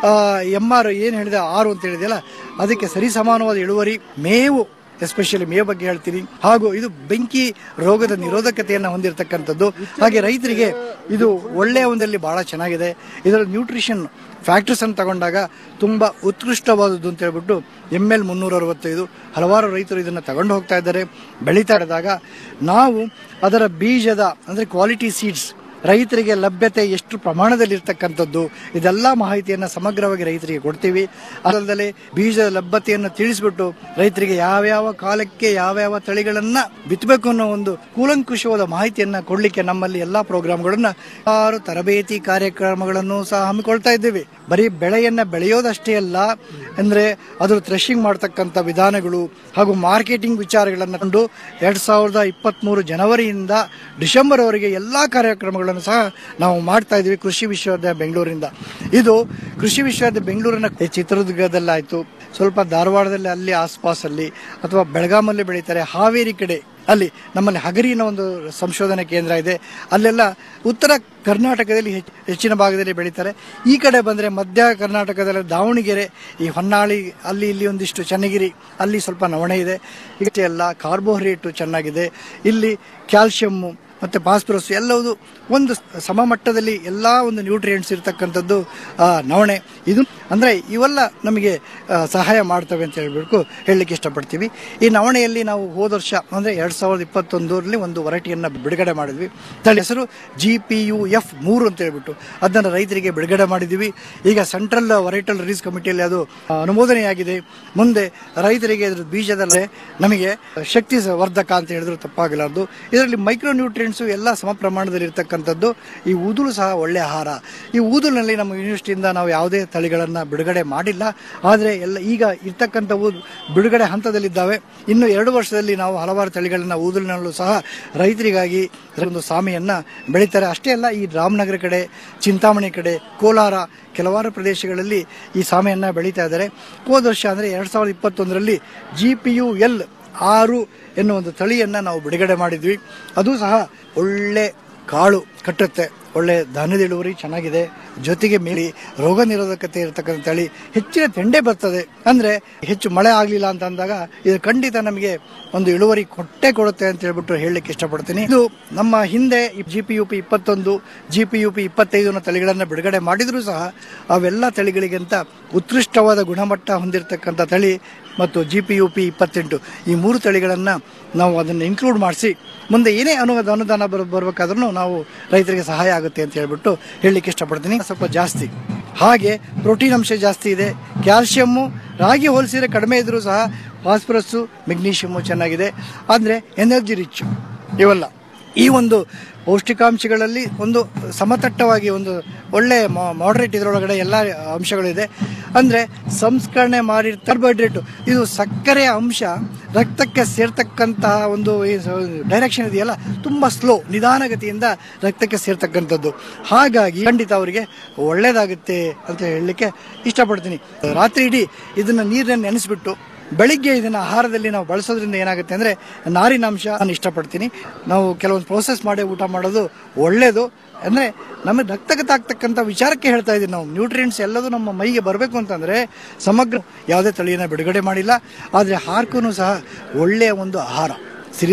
[SPEAKER 15] ಎಂ ಆರ್ ಏನು ಹೇಳಿದೆ ಆರು ಅಂತ ಹೇಳಿದೆಯಲ್ಲ ಅದಕ್ಕೆ ಸರಿ ಸಮಾನವಾದ ಇಳುವರಿ ಮೇವು ಎಸ್ಪೆಷಲಿ ಮೇವು ಬಗ್ಗೆ ಹೇಳ್ತೀನಿ ಹಾಗೂ ಇದು ಬೆಂಕಿ ರೋಗದ ನಿರೋಧಕತೆಯನ್ನು ಹೊಂದಿರತಕ್ಕಂಥದ್ದು ಹಾಗೆ ರೈತರಿಗೆ ಇದು ಒಳ್ಳೆಯ ಒಂದಲ್ಲಿ ಬಹಳ ಚೆನ್ನಾಗಿದೆ ಇದರ ನ್ಯೂಟ್ರಿಷನ್ ಫ್ಯಾಕ್ಟರ್ಸ್ ಅನ್ನು ತಗೊಂಡಾಗ ತುಂಬಾ ಉತ್ಕೃಷ್ಟವಾದದ್ದು ಅಂತ ಹೇಳ್ಬಿಟ್ಟು ಎಮ್ ಎಲ್ ಮುನ್ನೂರ ಅರವತ್ತೈದು ಹಲವಾರು ರೈತರು ಇದನ್ನು ತಗೊಂಡು ಹೋಗ್ತಾ ಇದ್ದಾರೆ ಬೆಳೀತಾ ಇದ್ದಾಗ ನಾವು ಅದರ ಬೀಜದ ಅಂದ್ರೆ ಕ್ವಾಲಿಟಿ ಸೀಡ್ಸ್ ರೈತರಿಗೆ ಲಭ್ಯತೆ ಎಷ್ಟು ಪ್ರಮಾಣದಲ್ಲಿ ಇರ್ತಕ್ಕಂಥದ್ದು ಇದೆಲ್ಲ ಮಾಹಿತಿಯನ್ನು ಸಮಗ್ರವಾಗಿ ರೈತರಿಗೆ ಕೊಡ್ತೀವಿ ಅದಲ್ಲದೆ ಬೀಜದ ಲಭ್ಯತೆಯನ್ನು ತಿಳಿಸ್ಬಿಟ್ಟು ರೈತರಿಗೆ ಯಾವ್ಯಾವ ಕಾಲಕ್ಕೆ ಯಾವ್ಯಾವ ತಳಿಗಳನ್ನ ಬಿತ್ತಬೇಕು ಅನ್ನೋ ಒಂದು ಕೂಲಂಕುಷವಾದ ಮಾಹಿತಿಯನ್ನ ಕೊಡ್ಲಿಕ್ಕೆ ನಮ್ಮಲ್ಲಿ ಎಲ್ಲಾ ಪ್ರೋಗ್ರಾಮ್ಗಳನ್ನ ಆರು ತರಬೇತಿ ಕಾರ್ಯಕ್ರಮಗಳನ್ನು ಸಹ ಹಮ್ಮಿಕೊಳ್ತಾ ಇದ್ದೇವೆ ಬರೀ ಬೆಳೆಯನ್ನ ಬೆಳೆಯೋದಷ್ಟೇ ಅಲ್ಲ ಅಂದ್ರೆ ಅದ್ರ ಥ್ರೆಶಿಂಗ್ ಮಾಡ್ತಕ್ಕಂಥ ವಿಧಾನಗಳು ಹಾಗೂ ಮಾರ್ಕೆಟಿಂಗ್ ವಿಚಾರಗಳನ್ನು ಕಂಡು ಎರಡ್ ಸಾವಿರದ ಇಪ್ಪತ್ತ್ ಮೂರು ಜನವರಿಯಿಂದ ಡಿಸೆಂಬರ್ ವರೆಗೆ ಎಲ್ಲಾ ಕಾರ್ಯಕ್ರಮಗಳನ್ನು ಸಹ ನಾವು ಮಾಡ್ತಾ ಇದ್ದೀವಿ ಕೃಷಿ ವಿಶ್ವವಿದ್ಯಾಲಯ ಬೆಂಗಳೂರಿಂದ ಇದು ಕೃಷಿ ವಿಶ್ವವಿದ್ಯಾಲಯ ಬೆಂಗಳೂರಿನ ಚಿತ್ರದುರ್ಗದಲ್ಲಾಯ್ತು ಸ್ವಲ್ಪ ಧಾರವಾಡದಲ್ಲಿ ಅಲ್ಲಿ ಆಸ್ಪಾಸಲ್ಲಿ ಅಥವಾ ಬೆಳಗಾಮಲ್ಲಿ ಬೆಳೀತಾರೆ ಹಾವೇರಿ ಕಡೆ ಅಲ್ಲಿ ನಮ್ಮಲ್ಲಿ ಹಗರಿನ ಒಂದು ಸಂಶೋಧನಾ ಕೇಂದ್ರ ಇದೆ ಅಲ್ಲೆಲ್ಲ ಉತ್ತರ ಕರ್ನಾಟಕದಲ್ಲಿ ಹೆಚ್ಚ್- ಹೆಚ್ಚಿನ ಭಾಗದಲ್ಲಿ ಬೆಳೀತಾರೆ ಈ ಕಡೆ ಬಂದರೆ ಮಧ್ಯ ಕರ್ನಾಟಕದಲ್ಲಿ ದಾವಣಗೆರೆ ಈ ಹೊನ್ನಾಳಿ ಅಲ್ಲಿ ಇಲ್ಲಿ ಒಂದಿಷ್ಟು ಚನ್ನಗಿರಿ ಅಲ್ಲಿ ಸ್ವಲ್ಪ ನವಣೆ ಇದೆ ಇಷ್ಟೇ ಎಲ್ಲ ಕಾರ್ಬೋಹೈಡ್ರೇಟು ಚೆನ್ನಾಗಿದೆ ಇಲ್ಲಿ ಕ್ಯಾಲ್ಶಿಯಮ್ಮು ಮತ್ತು ಫಾಸ್ಫರಸ್ ಎಲ್ಲವುದು ಒಂದು ಸಮಮಟ್ಟದಲ್ಲಿ ಎಲ್ಲ ಒಂದು ನ್ಯೂಟ್ರಿಯೆಂಟ್ಸ್ ಇರತಕ್ಕಂಥದ್ದು ಆ, ನವಣೆ ಇದು ಅಂದರೆ ಇವೆಲ್ಲ ನಮಗೆ ಆ, ಸಹಾಯ ಮಾಡ್ತವೆ ಅಂತ ಹೇಳ್ಬೇಕು ಹೇಳಲಿಕ್ಕೆ ಇಷ್ಟಪಡ್ತೀವಿ ಈ ನವಣೆಯಲ್ಲಿ ನಾವು ಹೋದ ವರ್ಷ ಅಂದರೆ ಎರಡು ಸಾವಿರದ ಇಪ್ಪತ್ತೊಂದರಲ್ಲಿ ಒಂದು ವರಟಿಯನ್ನು ಬಿಡುಗಡೆ ಮಾಡಿದ್ವಿ ತಳಿ ಹೆಸರು ಜಿ ಪಿ ಯು ಎಫ್ ಮೂರು ಅಂತ ಹೇಳ್ಬಿಟ್ಟು ಅದನ್ನು ರೈತರಿಗೆ ಬಿಡುಗಡೆ ಮಾಡಿದ್ದೀವಿ ಈಗ ಸೆಂಟ್ರಲ್ ವರೈಟಲ್ ರಿಲೀಸ್ ಕಮಿಟಿಯಲ್ಲಿ ಅದು ಆ, ಅನುಮೋದನೆಯಾಗಿದೆ ಮುಂದೆ ರೈತರಿಗೆ ಇದ್ರ ಬೀಜದಲ್ಲೇ ನಮಗೆ ಶಕ್ತಿ ವರ್ಧಕ ಅಂತ ಹೇಳಿದ್ರು ತಪ್ಪಾಗಲಾರದು ಇದರಲ್ಲಿ ಮೈಕ್ರೋ ನ್ಯೂಟ್ರಿಯೆಂಟ್ಸು ಎಲ್ಲ ಸಮ ಪ್ರಮಾಣದಲ್ಲಿ ಇರತಕ್ಕಂಥದ್ದು ಈ ಊದಲು ಸಹ ಒಳ್ಳೆ ಆಹಾರ ಈ ಊದಲಿನಲ್ಲಿ ನಮ್ಮ ಯೂನಿವರ್ಸಿಟಿಯಿಂದ ನಾವು ಯಾವುದೇ ತಳಿಗಳನ್ನು ಬಿಡುಗಡೆ ಮಾಡಿಲ್ಲ ಆದರೆ ಎಲ್ಲ ಈಗ ಇರ್ತಕ್ಕಂಥವು ಬಿಡುಗಡೆ ಹಂತದಲ್ಲಿದ್ದಾವೆ ಇನ್ನು ಎರಡು ವರ್ಷದಲ್ಲಿ ನಾವು ಹಲವಾರು ತಳಿಗಳನ್ನು ಊದಲಿನಲ್ಲೂ ಸಹ ರೈತರಿಗಾಗಿ ಒಂದು ಸಾಮೆಯನ್ನ ಬೆಳೀತಾರೆ ಅಷ್ಟೇ ಅಲ್ಲ ಈ ರಾಮನಗರ ಕಡೆ ಚಿಂತಾಮಣಿ ಕಡೆ ಕೋಲಾರ ಕೆಲವಾರು ಪ್ರದೇಶಗಳಲ್ಲಿ ಈ ಸಾಮೆಯನ್ನ ಬೆಳೀತಾ ಇದ್ದಾರೆ ಹೋದ ವರ್ಷ ಅಂದರೆ ಎರಡು ಸಾವಿರದ ಇಪ್ಪತ್ತೊಂದರಲ್ಲಿ ಜಿ ಪಿ ಯು ಎಲ್ ಆರು ಎನ್ನುವ ಒಂದು ತಳಿಯನ್ನ ನಾವು ಬಿಡುಗಡೆ ಮಾಡಿದ್ವಿ ಅದು ಸಹ ಒಳ್ಳೆ ಕಾಳು ಕಟ್ಟುತ್ತೆ ಒಳ್ಳೆ ಧಾನ್ಯದ ಇಳುವರಿ ಚೆನ್ನಾಗಿದೆ ಜೊತೆಗೆ ಮೇಲಿ ರೋಗ ನಿರೋಧಕತೆ ಇರತಕ್ಕಂಥ ತಳಿ ಹೆಚ್ಚಿನ ತೆಂಡೆ ಬರ್ತದೆ ಅಂದ್ರೆ ಹೆಚ್ಚು ಮಳೆ ಆಗಲಿಲ್ಲ ಅಂತ ಅಂದಾಗ ಇದು ಖಂಡಿತ ನಮಗೆ ಒಂದು ಇಳುವರಿ ಕೊಟ್ಟೆ ಕೊಡುತ್ತೆ ಅಂತ ಹೇಳ್ಬಿಟ್ಟು ಹೇಳಲಿಕ್ಕೆ ಇಷ್ಟಪಡ್ತೀನಿ ಇದು ನಮ್ಮ ಹಿಂದೆ ಜಿ ಪಿ ಯು ಪಿ ಇಪ್ಪತ್ತೊಂದು ಜಿ ಪಿ ಯು ಪಿ ಇಪ್ಪತ್ತೈದು ಅನ್ನೋ ತಳಿಗಳನ್ನು ಬಿಡುಗಡೆ ಮಾಡಿದರೂ ಸಹ ಅವೆಲ್ಲ ತಳಿಗಳಿಗಿಂತ ಉತ್ಕೃಷ್ಟವಾದ ಗುಣಮಟ್ಟ ಹೊಂದಿರತಕ್ಕಂಥ ತಳಿ ಮತ್ತು ಜಿ ಪಿ ಯು ಪಿ ಇಪ್ಪತ್ತೆಂಟು ಈ ಮೂರು ತಳಿಗಳನ್ನು ನಾವು ಅದನ್ನು ಇನ್ಕ್ಲೂಡ್ ಮಾಡಿಸಿ ಮುಂದೆ ಏನೇ ಅನು ಅನುದಾನ ಬರ ಬರಬೇಕಾದ್ರೂ ನಾವು ರೈತರಿಗೆ ಸಹಾಯ ಆಗುತ್ತೆ ಅಂತ ಹೇಳ್ಬಿಟ್ಟು ಹೇಳಲಿಕ್ಕೆ ಇಷ್ಟಪಡ್ತೀನಿ ಸ್ವಲ್ಪ ಜಾಸ್ತಿ ಹಾಗೆ ಪ್ರೋಟೀನ್ ಅಂಶ ಜಾಸ್ತಿ ಇದೆ ಕ್ಯಾಲ್ಶಿಯಮ್ಮು ರಾಗಿ ಹೋಲಿಸಿದ್ರೆ ಕಡಿಮೆ ಇದ್ರೂ ಸಹ ಫಾಸ್ಫರಸ್ಸು ಮೆಗ್ನೀಷಿಯಮ್ಮು ಚೆನ್ನಾಗಿದೆ ಅಂದರೆ ಎನರ್ಜಿ ರಿಚ್ ಇವೆಲ್ಲ ಈ ಒಂದು ಪೌಷ್ಟಿಕಾಂಶಗಳಲ್ಲಿ ಒಂದು ಸಮತಟ್ಟವಾಗಿ ಒಂದು ಒಳ್ಳೆ ಮಾಡರೇಟ್ ಇದರೊಳಗಡೆ ಎಲ್ಲ ಅಂಶಗಳಿದೆ ಅಂದರೆ ಸಂಸ್ಕರಣೆ ಮಾಡಿದ ಕಾರ್ಬೋಹೈಡ್ರೇಟ್ ಇದು ಸಕ್ಕರೆಯ ಅಂಶ ರಕ್ತಕ್ಕೆ ಸೇರ್ತಕ್ಕಂತಹ ಒಂದು ಡೈರೆಕ್ಷನ್ ಇದೆಯಲ್ಲ ತುಂಬ ಸ್ಲೋ ನಿಧಾನಗತಿಯಿಂದ ರಕ್ತಕ್ಕೆ ಸೇರ್ತಕ್ಕಂಥದ್ದು ಹಾಗಾಗಿ ಖಂಡಿತ ಅವರಿಗೆ ಒಳ್ಳೇದಾಗುತ್ತೆ ಅಂತ ಹೇಳಲಿಕ್ಕೆ ಇಷ್ಟಪಡ್ತೀನಿ ರಾತ್ರಿ ಇಡೀ ಇದನ್ನು ನೀರನ್ನು ನೆನೆಸ್ಬಿಟ್ಟು ಬೆಳಿಗ್ಗೆ ಇದನ್ನ ಆಹಾರದಲ್ಲಿ ನಾವು ಬಳಸೋದ್ರಿಂದ ಏನಾಗುತ್ತೆ ಅಂದ್ರೆ ನಾರಿನಾಂಶ ನಾನು ಇಷ್ಟಪಡ್ತೀನಿ ನಾವು ಕೆಲವೊಂದು ಪ್ರೋಸೆಸ್ ಮಾಡಿ ಊಟ ಮಾಡೋದು ಒಳ್ಳೇದು ಅಂದ್ರೆ ನಮಗೆ ರಕ್ತಗತ ಆಗ್ತಕ್ಕಂಥ ವಿಚಾರಕ್ಕೆ ಹೇಳ್ತಾ ಇದ್ದೀವಿ ನಾವು ನ್ಯೂಟ್ರಿಯೆಂಟ್ಸ್ ಎಲ್ಲದೂ ನಮ್ಮ ಮೈಗೆ ಬರಬೇಕು ಅಂತಂದ್ರೆ ಸಮಗ್ರ ಯಾವುದೇ ತಳಿಯನ್ನು ಬಿಡುಗಡೆ ಮಾಡಿಲ್ಲ ಆದರೆ ಹಾರ್ಕೂ ಸಹ ಒಳ್ಳೆಯ ಒಂದು ಆಹಾರ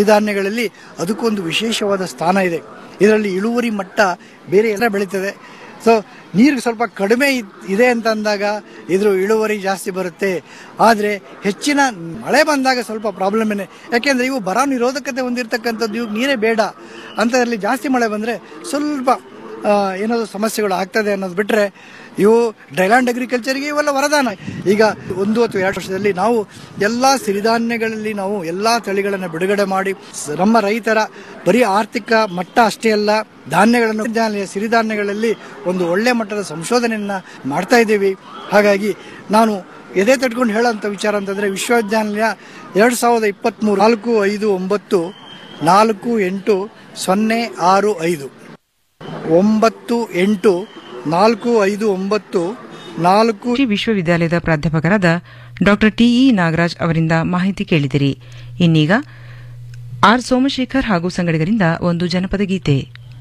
[SPEAKER 15] ಸಿರಿಧಾನ್ಯಗಳಲ್ಲಿ ಅದಕ್ಕೊಂದು ವಿಶೇಷವಾದ ಸ್ಥಾನ ಇದೆ ಇದರಲ್ಲಿ ಇಳುವರಿ ಮಟ್ಟ ಬೇರೆ ಎಲ್ಲ ಬೆಳೀತದೆ ಸೊ ನೀರು ಸ್ವಲ್ಪ ಕಡಿಮೆ ಇದ್- ಇದೆ ಅಂತ ಅಂದಾಗ ಇದ್ರ ಇಳುವರಿ ಜಾಸ್ತಿ ಬರುತ್ತೆ ಆದರೆ ಹೆಚ್ಚಿನ ಮಳೆ ಬಂದಾಗ ಸ್ವಲ್ಪ ಪ್ರಾಬ್ಲಮ್ ಏನೇ ಯಾಕೆಂದ್ರೆ ಇವು ಬರ ನಿರೋಧಕತೆ ಹೊಂದಿರತಕ್ಕಂಥದ್ದು ಇವು ನೀರೇ ಬೇಡ ಅಂಥದ್ರಲ್ಲಿ ಜಾಸ್ತಿ ಮಳೆ ಬಂದರೆ ಸ್ವಲ್ಪ ಆ, ಏನಾದ್ರು ಸಮಸ್ಯೆಗಳು ಆಗ್ತದೆ ಅನ್ನೋದು ಬಿಟ್ಟರೆ ಇವು ಡ್ರೈಲ್ಯಾಂಡ್ ಅಗ್ರಿಕಲ್ಚರ್ಗೆ ಇವೆಲ್ಲ ವರದಾನ ಈಗ ಒಂದು ಅಥವಾ ಎರಡು ವರ್ಷದಲ್ಲಿ ನಾವು ಎಲ್ಲ ಸಿರಿಧಾನ್ಯಗಳಲ್ಲಿ ನಾವು ಎಲ್ಲ ತಳಿಗಳನ್ನು ಬಿಡುಗಡೆ ಮಾಡಿ ಸ- ನಮ್ಮ ರೈತರ ಬರೀ ಆರ್ಥಿಕ ಮಟ್ಟ ಅಷ್ಟೇ ಅಲ್ಲ ಧಾನ್ಯಗಳನ್ನು ಧಾನ್ಯ- ಸಿರಿಧಾನ್ಯಗಳಲ್ಲಿ ಒಂದು ಒಳ್ಳೆ ಮಟ್ಟದ ಸಂಶೋಧನೆಯನ್ನ ಮಾಡ್ತಾ ಇದ್ದೀವಿ ಹಾಗಾಗಿ ನಾನು ಎದೆ ತಟ್ಕೊಂಡು ಹೇಳೋಂಥ ವಿಚಾರ ಅಂತಂದ್ರೆ ವಿಶ್ವವಿದ್ಯಾನಿಲಯ ಎರಡು ಸಾವಿರದ ಇಪ್ಪತ್ತ್ಮೂರು ನಾಲ್ಕು ಐದು ಒಂಬತ್ತು ನಾಲ್ಕು ಎಂಟು ಸೊನ್ನೆ ಆರು ಐದು ಒಂಬತ್ತು ಎಂಟು ನಾಲ್ಕು ಐದು ಒಂಬತ್ತು ನಾಲ್ಕು
[SPEAKER 10] ಕೃಷಿ ವಿಶ್ವವಿದ್ಯಾಲಯದ ಪ್ರಾಧ್ಯಾಪಕರಾದ ಡಾಕ್ಟರ್ ಟಿಇ ನಾಗರಾಜ್ ಅವರಿಂದ ಮಾಹಿತಿ ಕೇಳಿದಿರಿ ಇನ್ನೀಗ ಆರ್ ಸೋಮಶೇಖರ್ ಹಾಗೂ ಸಂಗಡಿಗರಿಂದ ಒಂದು ಜನಪದ ಗೀತೆ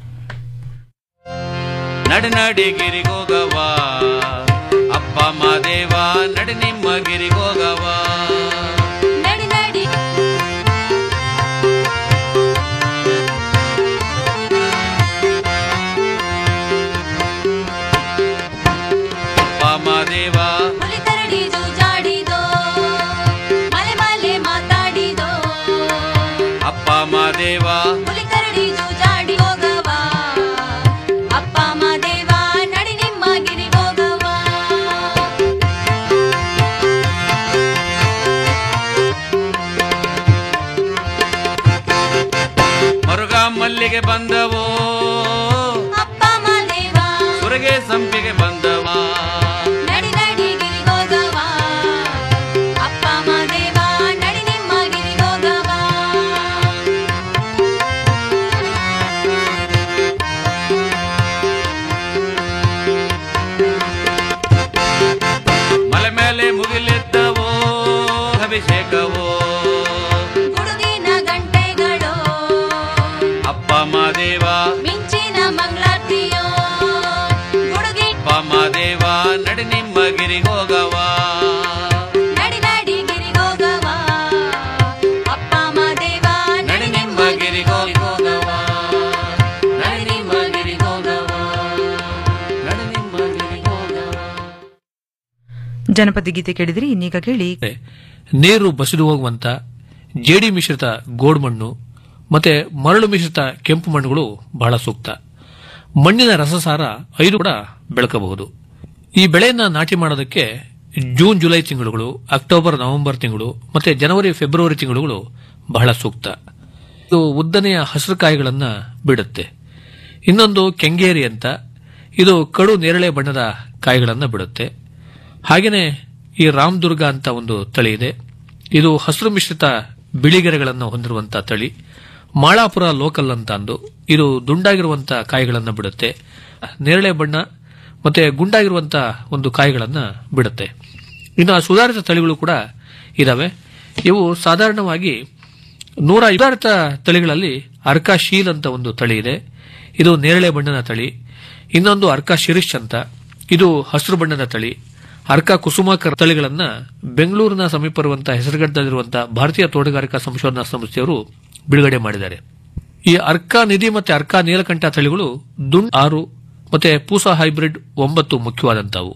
[SPEAKER 14] ನಡು ನಡಿಗಿರಿಗೋಗವ ಅಪ್ಪ ಮಾದೇವ ನಡು ನಿಮ್ಮ ಗಿರಿಗೋಗವ
[SPEAKER 12] ನಡಿ ನಡಿ
[SPEAKER 14] ಅಪ್ಪ ಮಾದೇವ
[SPEAKER 12] ಹುಲಿ ಕರಡಿ ಜೂಜಾಡಿದೋ ಮಲೆ ಮಲೆ ಮಾತಾಡಿದೋ
[SPEAKER 14] ಅಪ್ಪ ಮಾದೇವ
[SPEAKER 12] ಹುಲಿ ಕರಡಿ ಜೂಜಾಡಿ ಹೋಗವ ಅಪ್ಪ ಮಾದೇವ ನಡಿ ನಿಮ್ಮ ಗಿರಿ ಹೋಗವ
[SPEAKER 14] ಮರುಗ ಮಲ್ಲಿಗೆ ಬಂದವೋ
[SPEAKER 12] ಅಪ್ಪ ಮಾದೇವ
[SPEAKER 14] ಸುರಗೆ ಸಂಪಿಗೆ ಬಂದವ
[SPEAKER 12] ನಡಿ ನಡಿ ಗಿರಿ ಹೋಗವ ಅಪ್ಪ ಮಾದೇವ ನಡಿ ನಿಮ್ಮ ಗಿರಿ ಹೋಗವ
[SPEAKER 14] ಮಲೆ ಮೇಲೆ ಮುಗಿಲೆದ್ದವೋ ಅಭಿಷೇಕವೋ
[SPEAKER 12] ಗುಡುಗಿನ ಗಂಟೆಗಳು
[SPEAKER 14] ಅಪ್ಪ ಮಾದೇವ
[SPEAKER 12] ಮಿಂಚಿನ ಮಂಗಳಾರತಿಯೋ ಗುಡುಗಿ
[SPEAKER 14] ಅಪ್ಪ ಮಾದೇವ ನಡು ನಿಮ್ಮ ಗಿರಿಗೋಗವ
[SPEAKER 12] ನಡಿ ನಡಿ ಗಿರಿ ಹೋಗವ ಅಪ್ಪ ಮಾದೇವ ನಡಿ ನಿಮ್ಮ ಗಿರಿ ಹೋಗವ ನಡಿ ನಿಮ್ಮ ಗಿರಿ ಹೋಗವ
[SPEAKER 14] ನಡು ನಿಮ್ಮ ಗಿರಿಗೋಗವ
[SPEAKER 10] ಜನಪದ ಗೀತೆ ಕೇಳಿದಿರಿ ಇನ್ನೀಗ ಕೇಳಿ
[SPEAKER 16] ನೀರು ಬಸಿದು ಹೋಗುವಂತ ಜೇಡಿ ಮಿಶ್ರಿತ ಗೋಡ್ಮಣ್ಣು ಮತ್ತೆ ಮರಳು ಮಿಶ್ರಿತ ಕೆಂಪು ಮಣ್ಣುಗಳು ಬಹಳ ಸೂಕ್ತ ಮಣ್ಣಿನ ರಸಸಾರ ಐದು ಕೂಡ ಬೆಳಕಬಹುದು ಈ ಬೆಳೆಯನ್ನ ನಾಟಿ ಮಾಡೋದಕ್ಕೆ ಜೂನ್ ಜುಲೈ ತಿಂಗಳುಗಳು ಅಕ್ಟೋಬರ್ ನವೆಂಬರ್ ತಿಂಗಳು ಮತ್ತೆ ಜನವರಿ ಫೆಬ್ರವರಿ ತಿಂಗಳುಗಳು ಬಹಳ ಸೂಕ್ತ ಇದು ಉದ್ದನೆಯ ಹಸಿರು ಕಾಯಿಗಳನ್ನ ಬಿಡುತ್ತೆ ಇನ್ನೊಂದು ಕೆಂಗೇರಿ ಅಂತ ಇದು ಕಡು ನೇರಳೆ ಬಣ್ಣದ ಕಾಯಿಗಳನ್ನ ಬಿಡುತ್ತೆ ಹಾಗೇನೆ ಈ ರಾಮದುರ್ಗ ಅಂತ ಒಂದು ತಳಿ ಇದೆ ಇದು ಹಸಿರು ಮಿಶ್ರಿತ ಬಿಳಿಗೆರೆಗಳನ್ನು ಹೊಂದಿರುವಂತಹ ತಳಿ ಮಾಳಾಪುರ ಲೋಕಲ್ ಅಂತ ಅಂದು ಇದು ದುಂಡಾಗಿರುವಂತಹ ಕಾಯಿಗಳನ್ನು ಬಿಡುತ್ತೆ ನೇರಳೆ ಬಣ್ಣ ಮತ್ತೆ ಗುಂಡಾಗಿರುವಂತಹ ಒಂದು ಕಾಯಿಗಳನ್ನು ಬಿಡುತ್ತೆ ಇನ್ನು ಆ ಸುಧಾರಿತ ತಳಿಗಳು ಕೂಡ ಇದಾವೆ ಇವು ಸಾಧಾರಣವಾಗಿ ನೂರ ಸುಧಾರಿತ ತಳಿಗಳಲ್ಲಿ ಅರ್ಕಾ ಶೀಲ್ ಅಂತ ಒಂದು ತಳಿ ಇದೆ ಇದು ನೇರಳೆ ಬಣ್ಣದ ತಳಿ ಇನ್ನೊಂದು ಅರ್ಕಾ ಶಿರಿಶ್ ಅಂತ ಇದು ಹಸಿರು ಬಣ್ಣದ ತಳಿ ಅರ್ಕಾ ಕುಸುಮಾಕರ ತಳಿಗಳನ್ನ ಬೆಂಗಳೂರಿನ ಸಮೀಪ ಇರುವಂತಹ ಹೆಸರುಗಟ್ಟದಲ್ಲಿರುವಂತಹ ಭಾರತೀಯ ತೋಟಗಾರಿಕಾ ಸಂಶೋಧನಾ ಸಂಸ್ಥೆಯವರು ಬಿಡುಗಡೆ ಮಾಡಿದ್ದಾರೆ ಈ ಅರ್ಕಾ ನಿಧಿ ಮತ್ತೆ ಅರ್ಕಾ ನೀಲಕಂಠ ತಳಿಗಳು ದುಂಡ್ ಆರು ಮತ್ತೆ ಪೂಸಾ ಹೈಬ್ರಿಡ್ ಒಂಬತ್ತು ಮುಖ್ಯವಾದಂತವು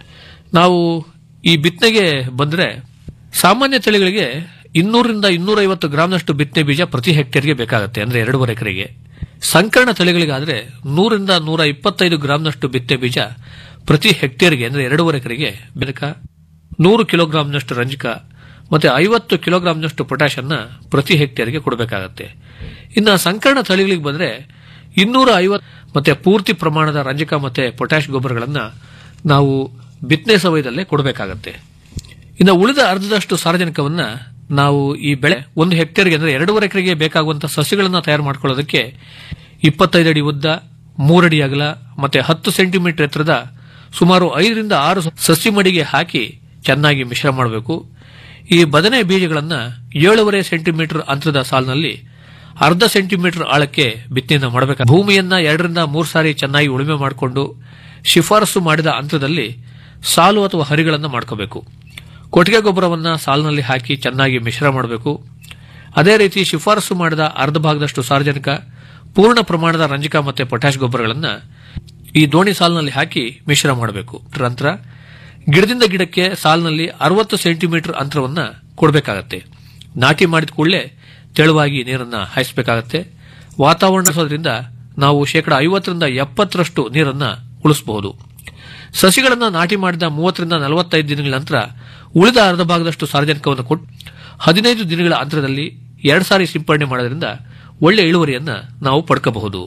[SPEAKER 16] ನಾವು ಈ ಬಿತ್ತನೆಗೆ ಬಂದ್ರೆ ಸಾಮಾನ್ಯ ತಳಿಗಳಿಗೆ ಇನ್ನೂರರಿಂದ ಇನ್ನೂರೈವತ್ತು ಗ್ರಾಂನಷ್ಟು ಬಿತ್ತನೆ ಬೀಜ ಪ್ರತಿ ಹೆಕ್ಟೇರ್ಗೆ ಬೇಕಾಗುತ್ತೆ ಅಂದ್ರೆ ಎರಡೂವರೆ ಎಕರೆಗೆ ಸಂಕರಣ ತಳಿಗಳಿಗಾದ್ರೆ ನೂರಿಂದ ನೂರ ಇಪ್ಪತ್ತೈದು ಗ್ರಾಂನಷ್ಟು ಬಿತ್ತನೆ ಬೀಜ ಪ್ರತಿ ಹೆಕ್ಟೇರ್ಗೆ ಅಂದ್ರೆ ಎರಡೂವರೆ ಎಕರೆಗೆ ಬೇಕಾ ನೂರು ಕಿಲೋಗ್ರಾಂನಷ್ಟು ರಂಜಕ ಮತ್ತೆ ಐವತ್ತು ಕಿಲೋಗ್ರಾಂನಷ್ಟು ಪೊಟ್ಯಾಶ್ ಅನ್ನ ಪ್ರತಿ ಹೆಕ್ಟೇರ್ಗೆ ಕೊಡಬೇಕಾಗತ್ತೆ ಇನ್ನು ಸಂಕರಣ ತಳಿಗಳಿಗೆ ಬಂದ್ರೆ ಇನ್ನೂರ ಐವತ್ತು ಮತ್ತೆ ಪೂರ್ತಿ ಪ್ರಮಾಣದ ರಂಜಕ ಮತ್ತೆ ಪೊಟ್ಯಾಶ್ ಗೊಬ್ಬರಗಳನ್ನ ನಾವು ಬಿತ್ತನೆ ಸಮಯದಲ್ಲೇ ಕೊಡಬೇಕಾಗತ್ತೆ ಇನ್ನು ಉಳಿದ ಅರ್ಧದಷ್ಟು ಸಾರಜನಕವನ್ನ ನಾವು ಈ ಬೆಳೆ ಒಂದು ಹೆಕ್ಟೇರ್ಗೆ ಅಂದ್ರೆ ಎರಡೂವರೆ ಎಕರೆಗೆ ಬೇಕಾಗುವಂತಹ ಸಸ್ಯಗಳನ್ನ ತಯಾರು ಮಾಡ್ಕೊಳ್ಳೋದಕ್ಕೆ ಇಪ್ಪತ್ತೈದು ಅಡಿ ಉದ್ದ ಮೂರಡಿ ಅಗಲ ಮತ್ತೆ ಹತ್ತು ಸೆಂಟಿಮೀಟರ್ ಎತ್ತರದ ಸುಮಾರು ಐದರಿಂದ ಆರು ಸಸಿ ಮಡಿಗೆ ಹಾಕಿ ಚೆನ್ನಾಗಿ ಮಿಶ್ರ ಮಾಡಬೇಕು ಈ ಬದನೆ ಬೀಜಗಳನ್ನ ಏಳೂವರೆ ಸೆಂಟಿಮೀಟರ್ ಅಂತರದ ಸಾಲಿನಲ್ಲಿ ಅರ್ಧ ಸೆಂಟಿಮೀಟರ್ ಆಳಕ್ಕೆ ಬಿತ್ತನೆಯನ್ನ ಮಾಡಬೇಕು ಭೂಮಿಯನ್ನ ಎರಡರಿಂದ ಮೂರು ಸಾರಿ ಚೆನ್ನಾಗಿ ಉಳುಮೆ ಮಾಡಿಕೊಂಡು ಶಿಫಾರಸು ಮಾಡಿದ ಅಂತರದಲ್ಲಿ ಸಾಲು ಅಥವಾ ಹರಿಗಳನ್ನು ಮಾಡ್ಕೋಬೇಕು ಕೊಟ್ಟಿಗೆ ಗೊಬ್ಬರವನ್ನ ಸಾಲಿನಲ್ಲಿ ಹಾಕಿ ಚೆನ್ನಾಗಿ ಮಿಶ್ರ ಮಾಡಬೇಕು ಅದೇ ರೀತಿ ಶಿಫಾರಸು ಮಾಡಿದ ಅರ್ಧ ಭಾಗದಷ್ಟು ಸಾರ್ವಜನಿಕ ಪೂರ್ಣ ಪ್ರಮಾಣದ ರಂಜಕ ಮತ್ತೆ ಪೊಟ್ಯಾಶ್ ಗೊಬ್ಬರಗಳನ್ನ ಈ ದೋಣಿ ಸಾಲಿನಲ್ಲಿ ಹಾಕಿ ಮಿಶ್ರ ಮಾಡಬೇಕು ನಂತರ ಗಿಡದಿಂದ ಗಿಡಕ್ಕೆ ಸಾಲಿನಲ್ಲಿ ಅರವತ್ತು ಸೆಂಟಿಮೀಟರ್ ಅಂತರವನ್ನ ಕೊಡಬೇಕಾಗತ್ತೆ ನಾಟಿ ಮಾಡಿದ ಕೂಡಲೇ ತೆಳುವಾಗಿ ನೀರನ್ನ ಹಾಯಿಸಬೇಕಾಗತ್ತೆ ವಾತಾವರಣ ನಾವು ಶೇಕಡ ಐವತ್ತರಿಂದ ಎಪ್ಪತ್ತರಷ್ಟು ನೀರನ್ನ ಉಳಿಸಬಹುದು ಸಸಿಗಳನ್ನ ನಾಟಿ ಮಾಡಿದ ಮೂವತ್ತರಿಂದ ನಲವತ್ತೈದು ದಿನಗಳ ನಂತರ ಉಳಿದ ಅರ್ಧ ಭಾಗದಷ್ಟು ಸಾರ್ವಜನಿಕವನ್ನು ಕೊಟ್ಟು ಹದಿನೈದು ದಿನಗಳ ಅಂತರದಲ್ಲಿ ಎರಡು ಸಾರಿ ಸಿಂಪಡಣೆ ಮಾಡೋದ್ರಿಂದ ಒಳ್ಳೆ ಇಳುವರಿಯನ್ನ ನಾವು ಪಡ್ಕಬಹುದು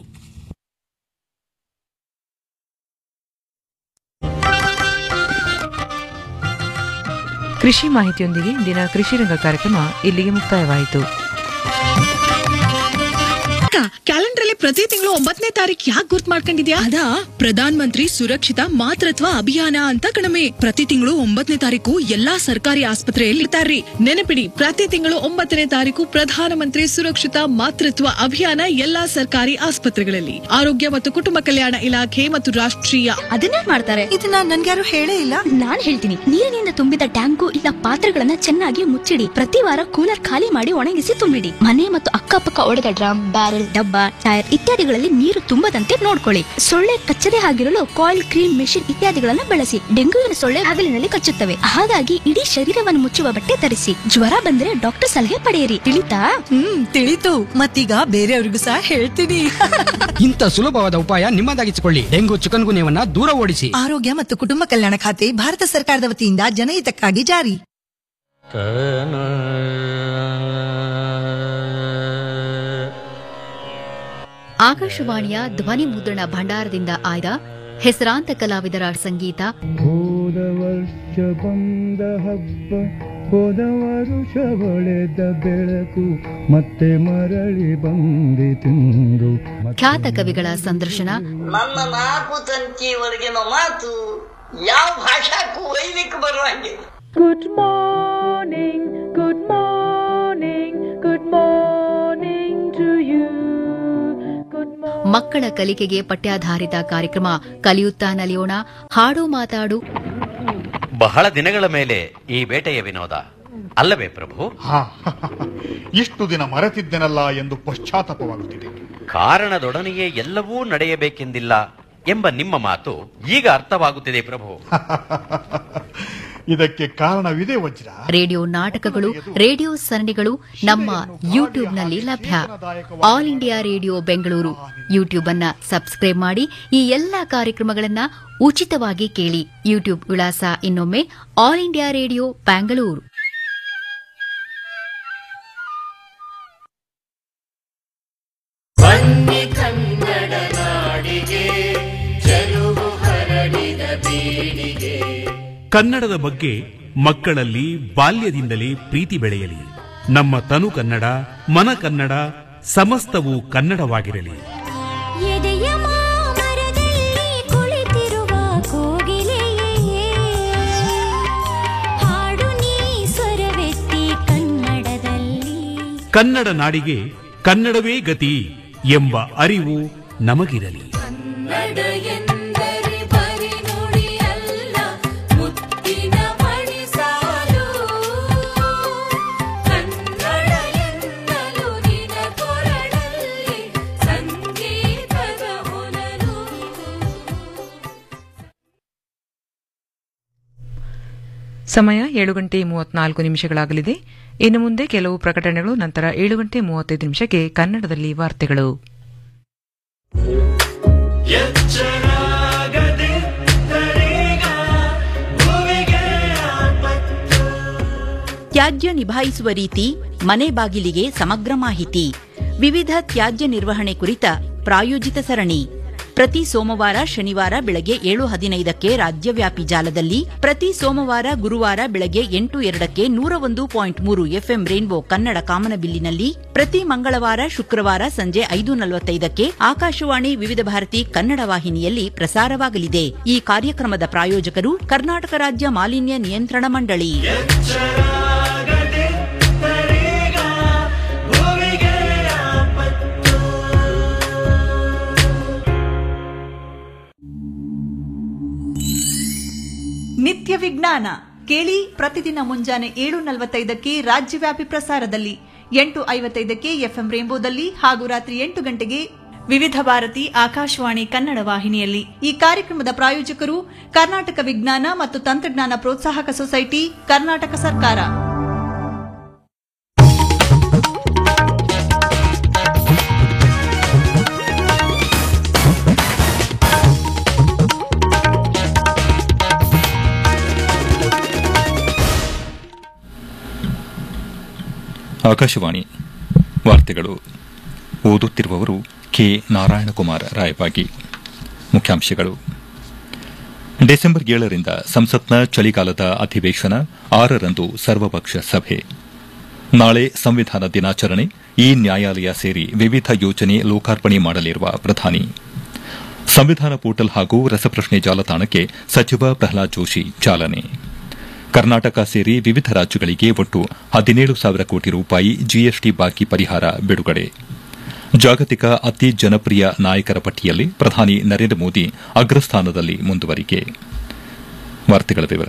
[SPEAKER 10] ಕೃಷಿ ಮಾಹಿತಿಯೊಂದಿಗೆ ಇಂದಿನ ಕೃಷಿ ರಂಗ ಕಾರ್ಯಕ್ರಮ ಇಲ್ಲಿಗೆ ಮುಕ್ತಾಯವಾಯಿತು
[SPEAKER 17] ಕ್ಯಾಲೆಂಡರ್ ಅಲ್ಲಿ ಪ್ರತಿ ತಿಂಗಳು ಒಂಬತ್ತನೇ ತಾರೀಕು ಯಾಕೆ ಗುರ್ತ್ ಮಾಡ್ಕೊಂಡಿದ್ಯಾ ಅದಾ ಪ್ರಧಾನ್ ಮಂತ್ರಿ ಸುರಕ್ಷಿತ ಮಾತೃತ್ವ ಅಭಿಯಾನ ಅಂತ ಕಣಮೆ ಪ್ರತಿ ತಿಂಗಳು ಒಂಬತ್ತನೇ ತಾರೀಕು ಎಲ್ಲಾ ಸರ್ಕಾರಿ ಆಸ್ಪತ್ರೆಯಲ್ಲಿ ಇರ್ತಾರ್ರಿ ನೆನಪಿಡಿ ಪ್ರತಿ ತಿಂಗಳು ಒಂಬತ್ತನೇ ತಾರೀಕು ಪ್ರಧಾನ ಮಂತ್ರಿ ಸುರಕ್ಷಿತ ಮಾತೃತ್ವ ಅಭಿಯಾನ ಎಲ್ಲಾ ಸರ್ಕಾರಿ ಆಸ್ಪತ್ರೆಗಳಲ್ಲಿ ಆರೋಗ್ಯ ಮತ್ತು ಕುಟುಂಬ ಕಲ್ಯಾಣ ಇಲಾಖೆ ಮತ್ತು ರಾಷ್ಟ್ರೀಯ
[SPEAKER 3] ಅದನ್ನೇ ಮಾಡ್ತಾರೆ
[SPEAKER 2] ಇದನ್ನ ನನ್ಗ್ಯಾರು ಹೇಳೇ ಇಲ್ಲ
[SPEAKER 3] ನಾನ್ ಹೇಳ್ತೀನಿ ನೀರಿನಿಂದ ತುಂಬಿದ ಟ್ಯಾಂಕು ಇಲ್ಲ ಪಾತ್ರೆಗಳನ್ನ ಚೆನ್ನಾಗಿ ಮುಚ್ಚಿಡಿ ಪ್ರತಿ ವಾರ ಕೂಲರ್ ಖಾಲಿ ಮಾಡಿ ಒಣಗಿಸಿ ತುಂಬಿಡಿ ಮನೆ ಮತ್ತು ಅಕ್ಕಪಕ್ಕ ಒಡೆದ ಡ್ರಮ್ ಬ್ಯಾರೆಲ್ ಡಬ್ಬ ಟೈರ್ ಇತ್ಯಾದಿಗಳಲ್ಲಿ ನೀರು ತುಂಬದಂತೆ ನೋಡ್ಕೊಳ್ಳಿ ಸೊಳ್ಳೆ ಕಚ್ಚದೆ ಆಗಿರಲು ಕಾಯಿಲ್ ಕ್ರೀಮ್ ಮೆಷಿನ್ ಇತ್ಯಾದಿಗಳನ್ನು ಬಳಸಿ ಡೆಂಗ್ಯೂವಿನ ಸೊಳ್ಳೆ ಹಗಲಿನಲ್ಲಿ ಕಚ್ಚುತ್ತವೆ ಹಾಗಾಗಿ ಇಡೀ ಶರೀರವನ್ನು ಮುಚ್ಚುವ ಬಟ್ಟೆ ಧರಿಸಿ ಜ್ವರ ಬಂದ್ರೆ ಡಾಕ್ಟರ್ ಸಲಹೆ ಪಡೆಯಿರಿ ತಿಳಿತಾ
[SPEAKER 2] ಹ್ಮ್ ತಿಳಿತು ಮತ್ತೀಗ ಬೇರೆಯವ್ರಿಗೂ ಸಹ ಹೇಳ್ತೀನಿ
[SPEAKER 18] ಇಂಥ ಸುಲಭವಾದ ಉಪಾಯ ನಿಮ್ಮದಾಗಿಸಿಕೊಳ್ಳಿ ಡೆಂಗು ಚಿಕನ್ ಗುನ್ಯವನ್ನ ದೂರ ಓಡಿಸಿ
[SPEAKER 2] ಆರೋಗ್ಯ ಮತ್ತು ಕುಟುಂಬ ಕಲ್ಯಾಣ ಖಾತೆ ಭಾರತ ಸರ್ಕಾರದ ವತಿಯಿಂದ ಜನಹಿತಕ್ಕಾಗಿ ಜಾರಿ
[SPEAKER 19] ಆಕಾಶವಾಣಿಯ ಧ್ವನಿ ಮುದ್ರಣ ಭಂಡಾರದಿಂದ ಆಯ್ದ ಹೆಸರಾಂತ ಕಲಾವಿದರ ಸಂಗೀತ
[SPEAKER 11] ಹೋದ ವರ್ಷ ಬಂದ ಹಬ್ಬ ಹೋದ ವರುಷ ಹೊಳೆದ ಬೆಳಕು ಮತ್ತೆ ಮರಳಿ ಬಂದಿತೆಂದು
[SPEAKER 19] ಖ್ಯಾತ ಕವಿಗಳ ಸಂದರ್ಶನ
[SPEAKER 20] ನನ್ನ ನಾಲ್ಕು ತಂತಿ ಒಳಗಿನ ಮಾತು ಯಾವ ಭಾಷಾಕ್ಕೂ ಒಯ್ಲಿಕ್ಕೆ ಬರುವಂಗೆ
[SPEAKER 21] good morning good morning good morning to you
[SPEAKER 19] ಮಕ್ಕಳ ಕಲಿಕೆಗೆ ಪಠ್ಯಾಧಾರಿತ ಕಾರ್ಯಕ್ರಮ ಕಲಿಯುತ್ತಾ ನಲಿಯೋಣ ಹಾಡು ಮಾತಾಡು
[SPEAKER 22] ಬಹಳ ದಿನಗಳ ಮೇಲೆ ಈ ಬೇಟೆಯ ವಿನೋದ ಅಲ್ಲವೇ ಪ್ರಭು
[SPEAKER 4] ಹಾ ಇಷ್ಟು ದಿನ ಮರೆತಿದ್ದೆನಲ್ಲ ಎಂದು ಪಶ್ಚಾತ್ತಾಪವಾಗುತ್ತಿದೆ
[SPEAKER 22] ಕಾರಣದೊಡನೆಯೇ ಎಲ್ಲವೂ ನಡೆಯಬೇಕೆಂದಿಲ್ಲ ಎಂಬ ನಿಮ್ಮ ಮಾತು ಈಗ ಅರ್ಥವಾಗುತ್ತಿದೆ ಪ್ರಭು
[SPEAKER 4] ಇದಕ್ಕೆ ಕಾರಣವಿದೆ ವಜ್ರ
[SPEAKER 19] ರೇಡಿಯೋ ನಾಟಕಗಳು ರೇಡಿಯೋ ಸರಣಿಗಳು ನಮ್ಮ ಯೂಟ್ಯೂಬ್ನಲ್ಲಿ ಲಭ್ಯ all India radio Bengaluru YouTube ಅನ್ನ ಸಬ್ಸ್ಕ್ರೈಬ್ ಮಾಡಿ ಈ ಎಲ್ಲಾ ಕಾರ್ಯಕ್ರಮಗಳನ್ನ ಉಚಿತವಾಗಿ ಕೇಳಿ ಯೂಟ್ಯೂಬ್ ವಿಳಾಸ ಇನ್ನೊಮ್ಮೆ ಆಲ್ ಇಂಡಿಯಾ ರೇಡಿಯೋ ಬ್ಯಾಂಗಳೂರು
[SPEAKER 11] ಬನ್ನಿ ಕನ್ನಡ ನಾಡಿಗೆ ಚೆಲುವು ಹರಡಿದ ಬೀಡಿಗೆ
[SPEAKER 23] ಕನ್ನಡದ ಬಗ್ಗೆ ಮಕ್ಕಳಲ್ಲಿ ಬಾಲ್ಯದಿಂದಲೇ ಪ್ರೀತಿ ಬೆಳೆಯಲಿ ನಮ್ಮ ತನು ಕನ್ನಡ ಮನ ಕನ್ನಡ ಸಮಸ್ತವೂ ಕನ್ನಡವಾಗಿರಲಿ
[SPEAKER 11] ಎದೆಯ ಮಾಮರದಲ್ಲಿ ಕುಳಿತಿರುವ ಕೋಗಿಲೆಯೇ ಹಾಡು ನೀ ಸ್ವರವೆತ್ತಿ ಕನ್ನಡದಲ್ಲಿ
[SPEAKER 23] ಕನ್ನಡ ನಾಡಿಗೆ ಕನ್ನಡವೇ ಗತಿ ಎಂಬ ಅರಿವು ನಮಗಿರಲಿ
[SPEAKER 11] ಕನ್ನಡ ಎಂದರೆ ಬರಿ ನುಡಿಯಲ್ಲ ಮುತ್ತಿನ ಮಣಿ ಸಾಲು ಕನ್ನಡ ಎನ್ನಲು ನಿನ ಕೊರಳಲ್ಲಿ ಸಂಗೀತದ ಹೊನಲು
[SPEAKER 10] ಸಮಯ ಏಳು ಗಂಟೆ ಮೂವತ್ನಾಲ್ಕು ನಿಮಿಷಗಳಾಗಲಿದೆ ಇನ್ನು ಮುಂದೆ ಕೆಲವು ಪ್ರಕಟಣೆಗಳು ನಂತರ ಏಳು ಗಂಟೆ ಮೂವತ್ತೈದು ನಿಮಿಷಕ್ಕೆ ಕನ್ನಡದಲ್ಲಿ ವಾರ್ತೆಗಳು
[SPEAKER 11] ಎಚ್ಚರಾಗದಿದ್ದರೀಗ ಭುವಿಗೆ ಆಪತ್ತು
[SPEAKER 6] ತ್ಯಾಜ್ಯ ನಿಭಾಯಿಸುವ ರೀತಿ ಮನೆ ಬಾಗಿಲಿಗೆ ಸಮಗ್ರ ಮಾಹಿತಿ ವಿವಿಧ ತ್ಯಾಜ್ಯ ನಿರ್ವಹಣೆ ಕುರಿತ ಪ್ರಾಯೋಜಿತ ಸರಣಿ ಪ್ರತಿ ಸೋಮವಾರ ಶನಿವಾರ ಬೆಳಗ್ಗೆ ಏಳು ಹದಿನೈದಕ್ಕೆ ರಾಜ್ಯವ್ಯಾಪಿ ಜಾಲದಲ್ಲಿ ಪ್ರತಿ ಸೋಮವಾರ ಗುರುವಾರ ಬೆಳಗ್ಗೆ ಎಂಟು ಎರಡಕ್ಕೆ ನೂರ ಒಂದು ಪಾಯಿಂಟ್ ಮೂರು ಎಫ್ಎಂ ರೇನ್ಬೋ ಕನ್ನಡ ಕಾಮನಬಿಲ್ಲಿನಲ್ಲಿ ಪ್ರತಿ ಮಂಗಳವಾರ ಶುಕ್ರವಾರ ಸಂಜೆ ಐದು ನಲವತ್ತೈದಕ್ಕೆ ಆಕಾಶವಾಣಿ ವಿವಿಧ ಭಾರತಿ ಕನ್ನಡ ವಾಹಿನಿಯಲ್ಲಿ ಪ್ರಸಾರವಾಗಲಿದೆ ಈ ಕಾರ್ಯಕ್ರಮದ ಪ್ರಾಯೋಜಕರು ಕರ್ನಾಟಕ ರಾಜ್ಯ ಮಾಲಿನ್ಯ ನಿಯಂತ್ರಣ ಮಂಡಳಿ
[SPEAKER 11] ಎಚ್ಚರಾಗದಿದ್ದರೀಗ ಭುವಿಗೆ ಆಪತ್ತು
[SPEAKER 24] ನಿತ್ಯ ವಿಜ್ಞಾನ ಕೇಳಿ ಪ್ರತಿದಿನ ಮುಂಜಾನೆ ಏಳು ನಲವತ್ತೈದಕ್ಕೆ ರಾಜ್ಯವ್ಯಾಪಿ ಪ್ರಸಾರದಲ್ಲಿ ಎಂಟು ಐವತ್ತೈದಕ್ಕೆ ಎಫ್ಎಂ ರೇಂಬೋದಲ್ಲಿ ಹಾಗೂ ರಾತ್ರಿ ಎಂಟು ಗಂಟೆಗೆ ವಿವಿಧ ಭಾರತಿ ಆಕಾಶವಾಣಿ ಕನ್ನಡ ವಾಹಿನಿಯಲ್ಲಿ ಈ ಕಾರ್ಯಕ್ರಮದ ಪ್ರಾಯೋಜಕರು ಕರ್ನಾಟಕ ವಿಜ್ಞಾನ ಮತ್ತು ತಂತ್ರಜ್ಞಾನ ಪ್ರೋತ್ಸಾಹಕ ಸೊಸೈಟಿ ಕರ್ನಾಟಕ ಸರ್ಕಾರ
[SPEAKER 1] ಆಕಾಶವಾಣಿ ವಾರ್ತೆಗಳು ಓದುತ್ತಿರುವವರು ಕೆ ನಾರಾಯಣಕುಮಾರ್ ರಾಯಬಾಗಿ ಮುಖ್ಯಾಂಶಗಳು ಡಿಸೆಂಬರ್ ಏಳರಿಂದ ಸಂಸತ್ನ ಚಳಿಗಾಲದ ಅಧಿವೇಶನ ಆರರಂದು ಸರ್ವಪಕ್ಷ ಸಭೆ ನಾಳೆ ಸಂವಿಧಾನ ದಿನಾಚರಣೆ ಈ ನ್ಯಾಯಾಲಯ ಸೇರಿ ವಿವಿಧ ಯೋಜನೆ ಲೋಕಾರ್ಪಣೆ ಮಾಡಲಿರುವ ಪ್ರಧಾನಿ ಸಂವಿಧಾನ ಪೋರ್ಟಲ್ ಹಾಗೂ ರಸಪ್ರಶ್ನೆ ಜಾಲತಾಣಕ್ಕೆ ಸಚಿವ ಪ್ರಹ್ಲಾದ್ ಜೋಶಿ ಚಾಲನೆ ಕರ್ನಾಟಕ ಸೇರಿ ವಿವಿಧ ರಾಜ್ಯಗಳಿಗೆ ಒಟ್ಟು ಹದಿನೇಳು ಸಾವಿರ ಕೋಟಿ ರೂಪಾಯಿ ಜಿಎಸ್ಟಿ ಬಾಕಿ ಪರಿಹಾರ ಬಿಡುಗಡೆ ಜಾಗತಿಕ ಅತಿ ಜನಪ್ರಿಯ ನಾಯಕರ ಪಟ್ಟಿಯಲ್ಲಿ ಪ್ರಧಾನಿ ನರೇಂದ್ರ ಮೋದಿ ಅಗ್ರಸ್ಥಾನದಲ್ಲಿ ಮುಂದುವರಿಕೆ ವಾರ್ತೆಗಳ ವಿವರ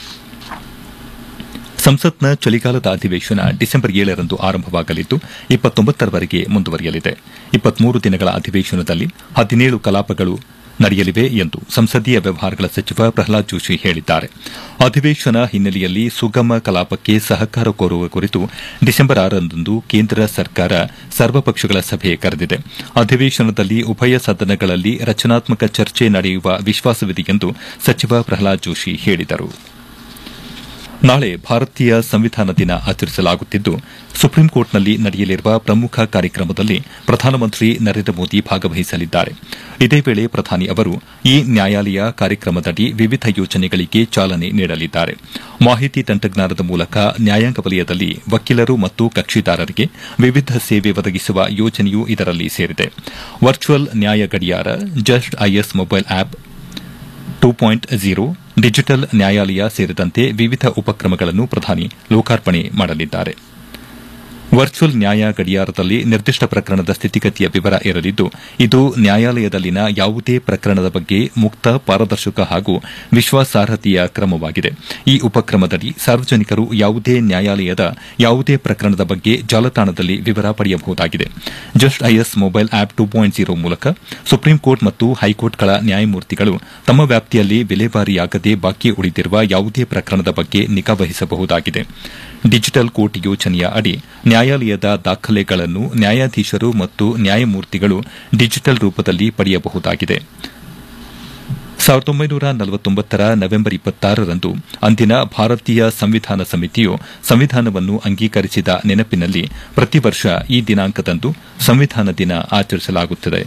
[SPEAKER 1] ಸಂಸತ್ನ ಚಳಿಗಾಲದ ಅಧಿವೇಶನ ಡಿಸೆಂಬರ್ ಏಳರಂದು ಆರಂಭವಾಗಲಿದ್ದು ಇಪ್ಪತ್ತೊಂಬತ್ತರವರೆಗೆ ಮುಂದುವರಿಯಲಿದೆ ಇಪ್ಪತ್ಮೂರು ದಿನಗಳ ಅಧಿವೇಶನದಲ್ಲಿ ಹದಿನೇಳು ಕಲಾಪಗಳು ನಡೆಯಲಿವೆ ಎಂದು ಸಂಸದೀಯ ವ್ಯವಹಾರಗಳ ಸಚಿವ ಪ್ರಹ್ಲಾದ್ ಜೋಶಿ ಹೇಳಿದ್ದಾರೆ ಅಧಿವೇಶನ ಹಿನ್ನೆಲೆಯಲ್ಲಿ ಸುಗಮ ಕಲಾಪಕ್ಕೆ ಸಹಕಾರ ಕೋರುವ ಕುರಿತು ಡಿಸೆಂಬರ್ ಆರರಂದು ಕೇಂದ್ರ ಸರ್ಕಾರ ಸರ್ವಪಕ್ಷಗಳ ಸಭೆ ಕರೆದಿದೆ ಅಧಿವೇಶನದಲ್ಲಿ ಉಭಯ ಸದನಗಳಲ್ಲಿ ರಚನಾತ್ಮಕ ಚರ್ಚೆ ನಡೆಯುವ ವಿಶ್ವಾಸವಿದೆ ಎಂದು ಸಚಿವ ಪ್ರಹ್ಲಾದ್ ಜೋಶಿ ಹೇಳಿದರು ನಾಳೆ ಭಾರತೀಯ ಸಂವಿಧಾನ ದಿನ ಆಚರಿಸಲಾಗುತ್ತಿದ್ದು ಸುಪ್ರೀಂ ಕೋರ್ಟ್ನಲ್ಲಿ ನಡೆಯಲಿರುವ ಪ್ರಮುಖ ಕಾರ್ಯಕ್ರಮದಲ್ಲಿ ಪ್ರಧಾನಮಂತ್ರಿ ನರೇಂದ್ರ ಮೋದಿ ಭಾಗವಹಿಸಲಿದ್ದಾರೆ ಇದೇ ವೇಳೆ ಪ್ರಧಾನಿ ಅವರು ಈ ನ್ಯಾಯಾಲಯ ಕಾರ್ಯಕ್ರಮದಡಿ ವಿವಿಧ ಯೋಜನೆಗಳಿಗೆ ಚಾಲನೆ ನೀಡಲಿದ್ದಾರೆ ಮಾಹಿತಿ ತಂತ್ರಜ್ಞಾನದ ಮೂಲಕ ನ್ಯಾಯಾಂಗ ವಲಯದಲ್ಲಿ ವಕೀಲರು ಮತ್ತು ಕಕ್ಷಿದಾರರಿಗೆ ವಿವಿಧ ಸೇವೆ ಒದಗಿಸುವ ಯೋಜನೆಯೂ ಇದರಲ್ಲಿ ಸೇರಿದೆ ವರ್ಚುವಲ್ ನ್ಯಾಯ ಗಡಿಯಾರ just IS mobile app two point zero digital ನ್ಯಾಯಾಲಯ ಸೇರಿದಂತೆ ವಿವಿಧ ಉಪಕ್ರಮಗಳನ್ನು ಪ್ರಧಾನಿ ಲೋಕಾರ್ಪಣೆ ಮಾಡಲಿದ್ದಾರೆ ವರ್ಚುವಲ್ ನ್ಯಾಯ ಗಡಿಯಾರದಲ್ಲಿ ನಿರ್ದಿಷ್ಟ ಪ್ರಕರಣದ ಸ್ಥಿತಿಗತಿಯ ವಿವರ ಇರಲಿದ್ದು ಇದು ನ್ಯಾಯಾಲಯದಲ್ಲಿನ ಯಾವುದೇ ಪ್ರಕರಣದ ಬಗ್ಗೆ ಮುಕ್ತ ಪಾರದರ್ಶಕ ಹಾಗೂ ವಿಶ್ವಾಸಾರ್ಹತೆಯ ಕ್ರಮವಾಗಿದೆ ಈ ಉಪಕ್ರಮದಡಿ ಸಾರ್ವಜನಿಕರು ಯಾವುದೇ ನ್ಯಾಯಾಲಯದ ಯಾವುದೇ ಪ್ರಕರಣದ ಬಗ್ಗೆ ಜಾಲತಾಣದಲ್ಲಿ ವಿವರ ಪಡೆಯಬಹುದಾಗಿದೆ just IS mobile app two point zero ಮೂಲಕ ಸುಪ್ರೀಂ ಕೋರ್ಟ್ ಮತ್ತು ಹೈಕೋರ್ಟ್ಗಳ ನ್ಯಾಯಮೂರ್ತಿಗಳು ತಮ್ಮ ವ್ಯಾಪ್ತಿಯಲ್ಲಿ ವಿಲೇವಾರಿಯಾಗದೆ ಬಾಕಿ ಉಳಿದಿರುವ ಯಾವುದೇ ಪ್ರಕರಣದ ಬಗ್ಗೆ ನಿಗಾ ವಹಿಸಬಹುದಾಗಿದೆ ಡಿಜಿಟಲ್ ಕೋರ್ಟ್ ಯೋಜನೆಯ ಅಡಿ ನ್ಯಾಯಾಲಯದ ದಾಖಲೆಗಳನ್ನು ನ್ಯಾಯಾಧೀಶರು ಮತ್ತು ನ್ಯಾಯಮೂರ್ತಿಗಳು ಡಿಜಿಟಲ್ ರೂಪದಲ್ಲಿ ಪಡೆಯಬಹುದಾಗಿದೆ ಸಾವಿರದ ಒಂಬೈನೂರ ನಲವತ್ತೊಂಬತ್ತರ ನವೆಂಬರ್ ಇಪ್ಪತ್ತಾರರಂದು ಅಂದಿನ ಭಾರತೀಯ ಸಂವಿಧಾನ ಸಮಿತಿಯು ಸಂವಿಧಾನವನ್ನು ಅಂಗೀಕರಿಸಿದ ನೆನಪಿನಲ್ಲಿ ಪ್ರತಿ ವರ್ಷ ಈ ದಿನಾಂಕದಂದು ಸಂವಿಧಾನ ದಿನ ಆಚರಿಸಲಾಗುತ್ತದೆ